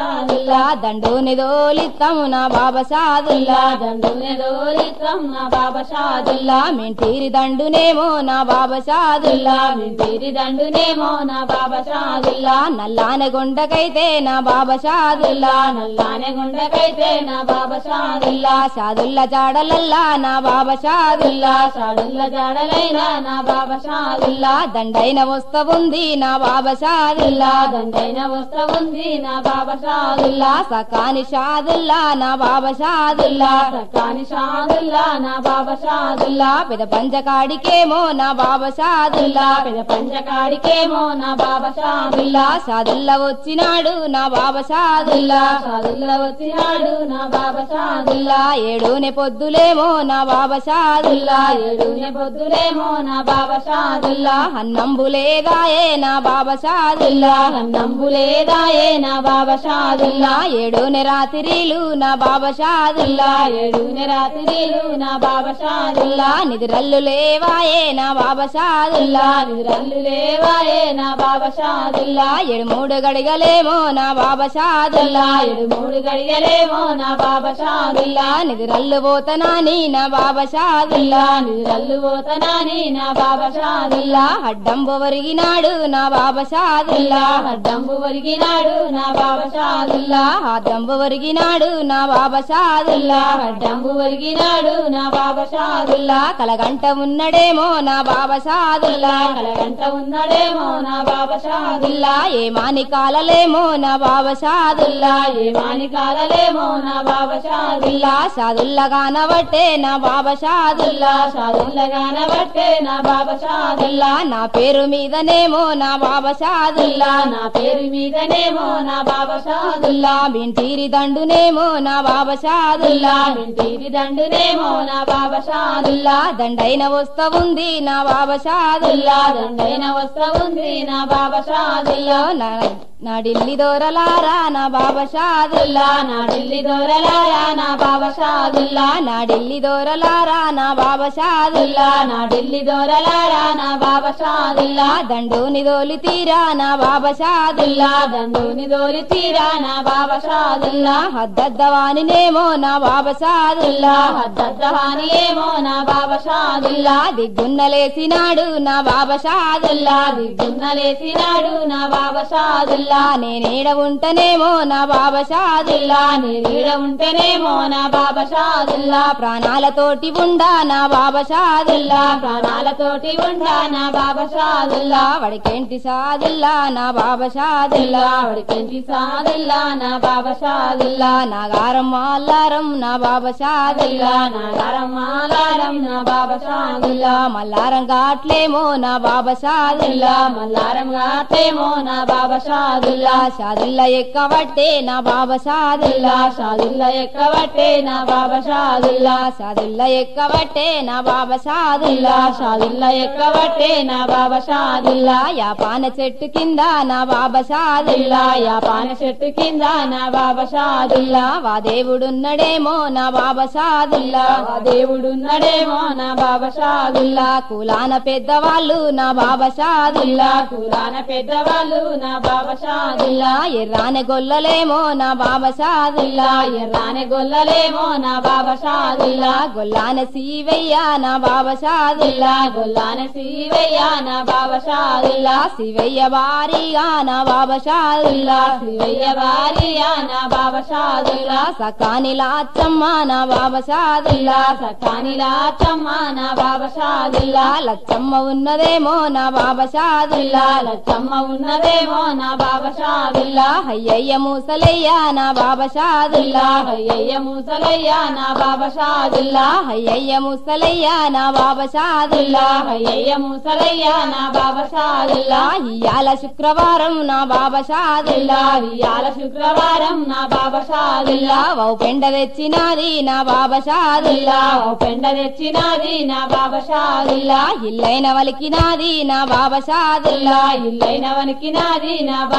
షాదుల్లా దండుని దోలిత్తము నా బాబా షాదుల్లా దండునే దోలిత్రం నా బాబా షాదుల్లా మింటీరి దండునేమో నా బాబా షాదుల్లా మింటిరి దండునేమో నా బాబా షాదుల్లా నల్లాన గుండకైతే నా బాబా షాదుల్లా నల్లానే గుండెకైతే నా బాబా షాదుల్లా షాదుల్లా జాడలల్లా నా బాబా షాదుల్లా షాదుల్ల జాడలైనా నా బాబా షాదుల్లా దండైన వస్తవుంది నా బాబా షాదుల్లా దండైన వస్త్రం ఉంది నా బాబా షాదుల్లా సకాని షాదుల్లా నా బాబా షాదుల్లా సకాని షాదుల్లా నా బాబా షాదుల్లా పెద పంచకాడికేమో నా బాబా షాదుల్లా పెద పంచకాడికేమో నా బాబా షాదుల్లా షాదుల్లా వచ్చినాడు నా బాబా షాదుల్లా షాదుల్లా వచ్చినాడు నా బాబా షాదుల్లా ఏడునే పొద్దులేమో నా బాబా షాదుల్లా ఏడునే పొద్దులేమో నా బాబా షాదుల్లా అన్నంబులేదాయే నా బాబా షాదుల్లా నంబులేదాయే నా బాబా షాదుల్లా ఏడునే రాత్రిలు నా బాబా షాదుల్లా ఏడునే రాత్రిలు నా బాబా షాదుల్లా నిద్రల్లు లేవాయే నా బాబా షాదుల్లా నిద్రల్లు లేవాయే నా బాబా షాదుల్లా ఏడు మూడు గడిగలేమో నా బాబా షాదుల్లా ఏడు మూడు గడియలేమో నా బాబా షాదుల్లా నిద్రల్లు పోతనాని నా బాబా షాదుల్లా నిద్రల్లు పోతనాని నా బాబా షాదుల్లా అడ్డంబు ఒరిగినాడు నా బాబా షాదుల్లా అడ్డంబు ఒరిగినాడు నా బాబా షాదుల్లా అడ్డంబు ఒరిగినాడు నా బాబా షాదుల్లా అడ్డంబు ఒరిగినాడు నా బాబా షాదుల్లా కలగంట ఉన్నడేమో నా బాబా షాదుల్లా కలగంట ఉన్నాడేమో నా బాబా షాదుల్లా ఏ మాని కాలలేమో నా బాబా షాదుల్లా ఏ మాని కాలలేమో నా బాబా షాదుల్లా షాదుల్లా కానబట్టే నా బాబా షాదుల్లా షాదుల్లా గానబట్టే నా బాబా షాదుల్లా నా పేరు మీదనేమో నా బాబా షాదుల్లా నా పేరు మీదనేమో నా బాబా షాదుల్లా మింటీరి దండునేమో నా బాబా షాదుల్లా ఇంటిది దండునేమో నా బాబా షాదుల్లా దండైన వస్తవుంది నా బాబా షాదుల్లా దండైన వస్త్రం ఉంది నా బాబా షాదుల్లా నా నా ఢిల్లీ దోరలారా నా బాబా షాదుల్లా నా ఢిల్లీ దొరలారా నా బాబా షాదుల్లా నా ఢిల్లీ దోరలారా నా బాబా షాదుల్లా నా ఢిల్లీ దొరలారా నా బాబా షాదుల్లా దండుని దోలి తీరా నా బాబా షాదుల్లా దండుని దోలి తీరా నా బాబా షాదుల్లా హద్దద్దవానినేమో నా బాబా షాదుల్లా హద్దహాని ఏమో నా బాబా షాదుల్లా దిగ్గున్నలేసినాడు నా బాబా షాదుల్లా దిగ్గున్నలేసినాడు నా బాబా షాదుల్లా నేనేడ ఉంటనేమో నా బాబా షాదుల్లా నీడ ఉంటేనేమో నా బాబా షాదుల్లా ప్రాణాలతోటి ఉండా నా బాబా షాదుల్లా ప్రాణాలతోటి ఉండా నా బాబా షాదుల్లా వడికేంటి షాదుల్లా నా బాబా షాదుల్లా వాడికెంటి సాదుల్లా నా బాబా షాదుల్లా నాగారం మాల్లారం నా బాబా షాదుల్లా నాగారం మాలారం నా బాబా షాదుల్లా మల్లారం కాట్లేమో నా బాబా షాదుల్లా మల్లారం గాటేమో నా బాబా షాదుల్లా షాదుల్లా ఎక్కబట్టే నా బాబా షాదుల్లా షాదుల్లా ఎక్కబట్టే నా బాబా షాదుల్లా షాదుల్లా ఎక్కబట్టే నా బాబా షాదుల్లా షాదుల్లా ఎక్కబట్టే నా బాబా షాదుల్లా యాపాన చెట్టు కింద నా బాబా షాదుల్లా యాపాన చెట్టు కింద నా బాబా షాదుల్లా వా దేవుడున్నడేమో నా బాబా షాదుల్లా ఆ దేవుడున్నాడేమో నా బాబా షాదుల్లా కులాన పెద్దవాళ్ళు నా బాబా షాదుల్లా కులాన పెద్దవాళ్ళు నా బాబా షాదుల్లా ఎర్రాని గొల్లలేమో నా బాబా షాదుల్లా ఎర్రాని గొల్లలేమో నా బాబా షాదుల్లా గొల్లాన సీవయ్య నా బాబా షాదుల్లా గొల్లాన శివయ్య నా బాబా షాదుల్లా శివయ్య భారీగా నా బాబా షాదుల్లా శివయ్య భార్య నా బాబా షాదుల్లా సకాని లాచమ్మ నా బాబా షాదుల్లా సకాని లాచమ్మ నా బాబా షాదుల్లా లచ్చమ్మ ఉన్నదేమో నా బాబా షాదుల్లా లచ్చమ్మ ఉన్నదేమో నా బాబా షాదుల్లా అయ్యయ్య మూసలయ్య నా బాబా షాదుల్లా అయ్యయ్య ముసలయ్య నా బాబా షాదుల్లా అయ్యయ్య ముసలయ్య నా బాబా షాదుల్లా అయ్యయ్య ముసలయ్య నా బాబా షాదుల్లా ఇయ్యాల శుక్రవారం నా బాబా షాదుల్లా ఇయాల శుక్రవారం నా బాబా షాదుల్లా ఓ పెండ తెచ్చినాది నా బాబా షాదుల్లా ఓ పెండ తెచ్చినాది నా బాబా షాదుల్లా ఇల్లైన వలికినాది నా బాబా షాదుల్లా ఇల్లైన వనికినాది నా బాబా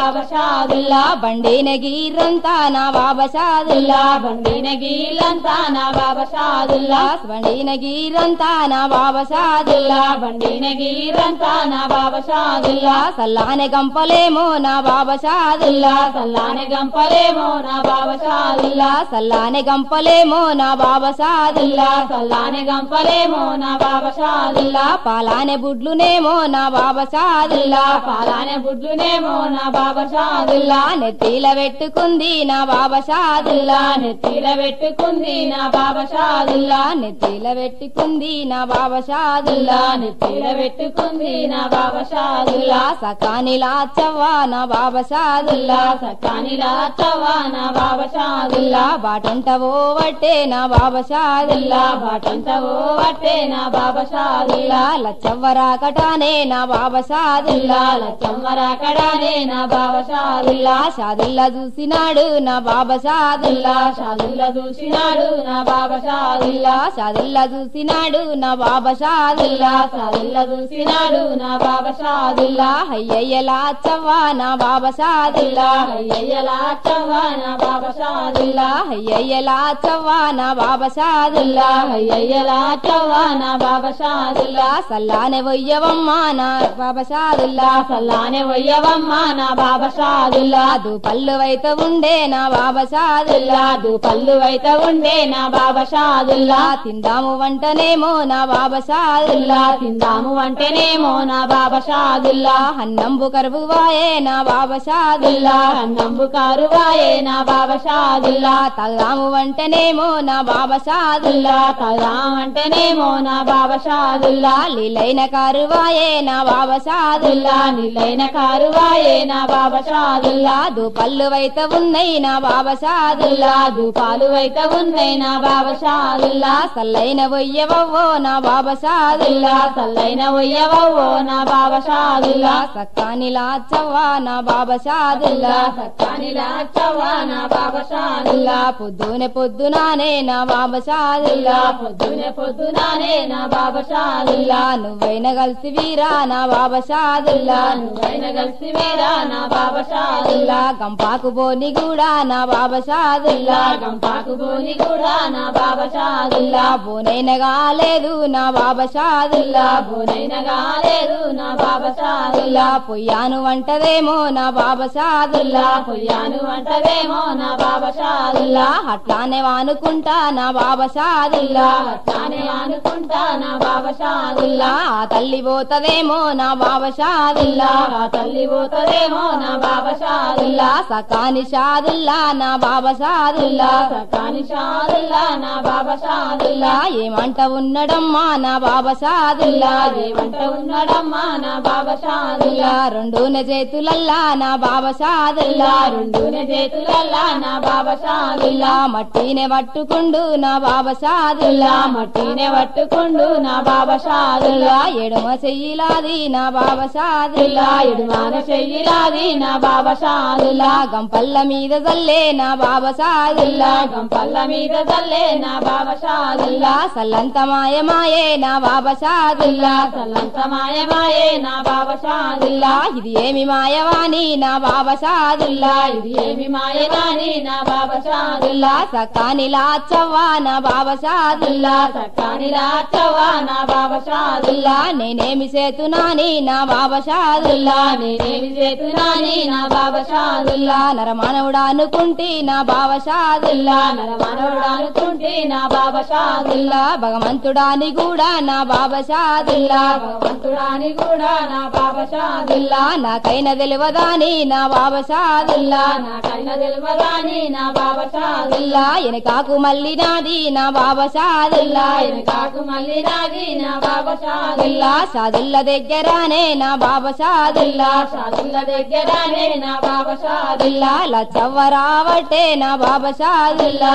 బాబా షాదుల్లా బండిన గీరంతా నా బాబా షాదుల్లా బండిన గీలంతా నా బాబా షాదుల్లా బండిన గీరంతా నా బాబా షాదుల్లా బండిన గీరంతా నా బాబా షాదుల్లా సల్లానే గంపలేమో నా బాబా షాదుల్లా సల్లానే గంపలేమో నా బాబా షాదుల్లా సల్లానే గంపలేమో నా బాబా షాదుల్లా సల్లానే గంపలేమో నా బాబా షాదుల్లా పాలానే బుడ్లునేమో నా బాబా షాదుల్లా పాలానే బుడ్లునేమో నా బాబా షాదుల్లా నెత్తిల పెట్టుకుంది నా బాబా షాదుల్లా నెత్తిల పెట్టుకుంది నా బాబా షాదుల్లా నెత్తిల పెట్టుకుంది నా బాబా షాదుల్లా నెత్తిల పెట్టుకుంది నా బాబా షాదుల్లా సకానిలా చవ్వా నా బాబా షాదుల్లా సకానిలా చవా నా బాబా షాదుల్లా బాటంట ఓవట్టే నా బాబా షాదుల్లా బాటంతా ఓ అట్టే నా బాబా షాదుల్లా లచ్చవ్వరాకటానే నా బాబా షాదుల్లా చమ్మరాకడానే నా బాబా షాదుల్లా షాదుల్లా చూసినాడు నా బాబా షాదుల్లా షాదుల్లా చూసినాడు నా బాబా షాదుల్లా షాదుల్లా చూసినాడు నా బాబా షాదుల్లా షాదుల్లా చూసినాడు నా బాబా షాదుల్లా అయ్యయ్యలా చవ్వా నా బాబా షాదుల్లా అయ్యయ్యలా చవ్వా నా బాబా షాదుల్లా అయ్యయ్యలా చవ్వా నా బాబా షాదుల్లా అయ్యయ్యలా చవ్వా నా బాబా షాదుల్లా సల్లానే వయ్యవమ్మా నా బాబా షాదుల్లా సల్లానే వయ్యవమ్మ నా బాబా షాదుల్లా దు పళ్ళు వైత ఉండే నా బాబా షాదుల్లా దు పళ్ళు అయితే ఉండే నా బాబా షాదుల్లా తిందాము వంటనేమో నా బాబా షాదుల్లా తిందాము అంటేనేమో నా బాబా షాదుల్లా అన్నంబు కరువువాయే నా బాబా షాదుల్లా అన్నంబు కారువాయే నా బాబా షాదుల్లా తగ్గాము వంటనేమో నా బాబా షాదుల్లా తదాం అంటేనేమో నా బాబా షాదుల్లా లీలైన కారువాయే నా బాబా షాదుల్లా నిలైన కారువాయే నా బాబా షాదుల్లా దు పళ్ళు వైత ఉన్నాయి నా బాబా షాదుల్లా దుపాలు అయితే ఉన్నాయి నా బాబా షాదుల్లా సల్లైన వయ్యవవ్వో నా బాబా షాదుల్లా సల్లైన వయ్యవో నా బాబా షాదుల్లా సక్కానిలా చవ్వా నా బాబా షాదుల్లా సత్తానిలా చవ్వా నా బాబా షాదుల్లా పొద్దునే పొద్దునానే నా బాబా షాదుల్లా పొద్దునే పొద్దునానే నా బాబా షాదుల్లా నువ్వైన కలిసి వీరా నా బాబా షాదుల్లా నువ్వైన కలిసి వేరా నా బాబా షాదుల్లా గంపాకు బోని కూడా నా బాబా షాదుల్లా గంపాకు బోని కూడా నా బాబా షాదుల్లా బోనైన కాలేదు నా బాబా షాదుల్లా బోనైన కాలేదు నా బాబా షాదుల్లా పొయ్యాను వంటదేమో నా బాబా షాదుల్లా పొయ్యాను అంటవేమో నా బాబా షాదుల్లా అట్లానే వానుకుంటా నా బాబా షాదుల్లా అట్లానే అనుకుంటా నా బాబా షాదుల్లా ఆ తల్లి పోతదేమో నా బాబా షాదుల్లా ఆ తల్లి పోతదేమో నా బాబా షాదుల్లా సకాని షాదుల్లా నా బాబా షాదుల్లా సకాని షాదుల్లా నా బాబా షాదుల్లా ఏమంట ఉన్నడమ్మా నా బాబా షాదుల్లా ఏమంట ఉన్నాడమ్మా నా బాబా షాదుల్లా రెండున చేతులల్లా నా బాబా షాదుల్లా రెండునే చేతులల్లా నా బాబా షాదుల్లా మట్టినే పట్టుకుండు నా బాబా షాదుల్లా మట్టినే పట్టుకుండు నా బాబా షాదుల్లా ఎడమ చెయ్యిలాది నా బాబా షాదుల్లా ఎడుమాన చెయ్యిలాది నా బాబా షాదుల్లా గంపల్ల మీద జల్లే నా బాబా షాదుల్లా గంపల్ల మీద తల్లే నా బాబా షాదుల్లా సల్లంత మాయమాయే నా బాబా షాదుల్లా సల్లంత మాయమాయే నా బాబా షాదుల్లా ఇది ఏమి మాయవాణి నా బాబా షాదుల్లా ఇది ఏమి మాయగాని నా బాబా షాదుల్లా సకానిలా చవ్వా నా బాబా షాదుల్లా సక్కాని రాచవా నా బాబా షాదుల్లా నేనేమి చేతునాని నా బాబా షాదుల్లా నేనేమి చేతునాని నా బాబా షాదుల్లా నరమానవుడా అనుకుంటే నా బాబా షాదుల్లా నరమానవుడు అనుకుంటే నా బాబా షాదుల్లా భగవంతుడాని కూడా నా బాబా షాదుల్లా భగవంతుడాని కూడా నా బాబా షాదుల్లా నాకైన తెలియదాని నా బాబా షాదుల్లా నాకైనా తెలియదాని నా బాబా షాదుల్లా ఎనకాకు మళ్ళీ నాది నా బాబా షాదుల్లా కాకు మళ్ళీ నాది నా బాబా షాదుల్లా షాదుల్లా దగ్గరానే నా బాబా షాదుల్లా షాదుల్లా దగ్గరానే నా బాబా షాదుల్లా లచ్చవ్వ రావట్టే నా బాబా షాదుల్లా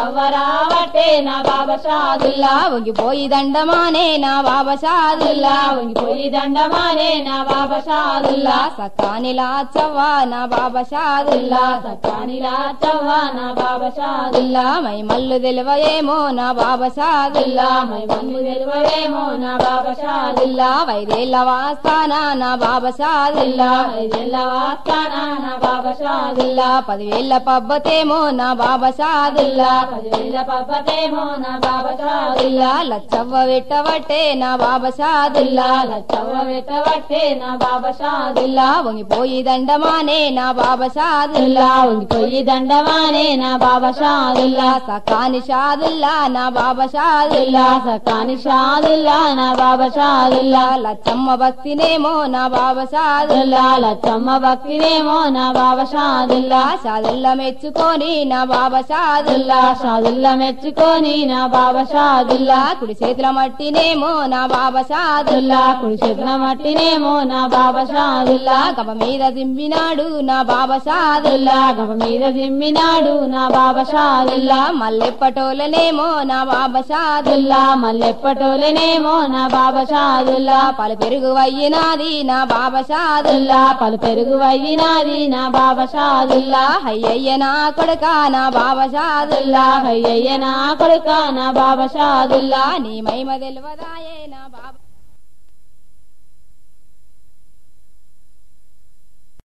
చవ్వరావటే నా బాబా షాదుల్లా వంగిపోయి దండమానే నా బాబా షాదుల్లా వంగిపోయి దండమానే నా బాబా షాదుల్లా సకానిలా చవ్వ నా బాబా షాదుల్లా సత్తానిలా చవ్వా నా బాబా షాదుల్లా మై మల్లు తెలివయేమో నా బాబా షాదుల్లా మై మన్ను తెలివేమో నా బాబా షాదుల్లా వైదేళ్ళ వాస్తానా నా బాబా షాదుల్లా ఐదేళ్ళ వస్తానా నా బాబా షాదుల్లా పదివేల పబ్బతేమో నా బాబా షాదుల్లా పదివేల పబ్బతేమో నా బాబా షాదుల్లా లచ్చవ్వ వెట్టవట్టే నా బాబా షాదుల్లా లచ్చవ్వ వెట్టవట్టే నా బాబా షాదుల్లా వంగిపోయి దండమానే నా బాబా షాదుల్లా ఉండిపోయి దండవానే నా బాబా షాదుల్లా సకాని షాదుల్లా నా బాబా షాదుల్లా సకాని షాదుల్లా నా బాబా షాదుల్లా లచ్చమ్మ భక్తినేమో నా బాబా షాదుల్లా లచ్చమ్మ భక్తినేమో నా బాబా షాదుల్లా షాదుల్లా మెచ్చుకొని నా బాబా షాదుల్లా షాదుల్లా మెచ్చుకొని నా బాబా షాదుల్లా కుడి చేతుల మట్టినేమో నా బాబా షాదుల్లా కుడి చేతుల మట్టినేమో నా బాబా షాదుల్లా గమ మీద దింపినాడు నా బాబా షాదుల్లా గమ మీద దిమ్మినాడు నా బాబా షాదుల్లా మల్లెప్పటోలనేమో నా బాబా షాదుల్లా మల్లెప్పటోలనేమో నా బాబా షాదుల్లా పలు పెరుగు వయ్యినాది నా బాబా షాదుల్లా పలు పెరుగు అయ్యినాది నా బాబా షాదుల్లా అయ్యయ్య నా కొడుక నా బాబా షాదుల్లా అయ్యయ్య నా కొడుక నా బాబా షాదుల్లా నీ మహిమ తెలివదాయే నా బాబా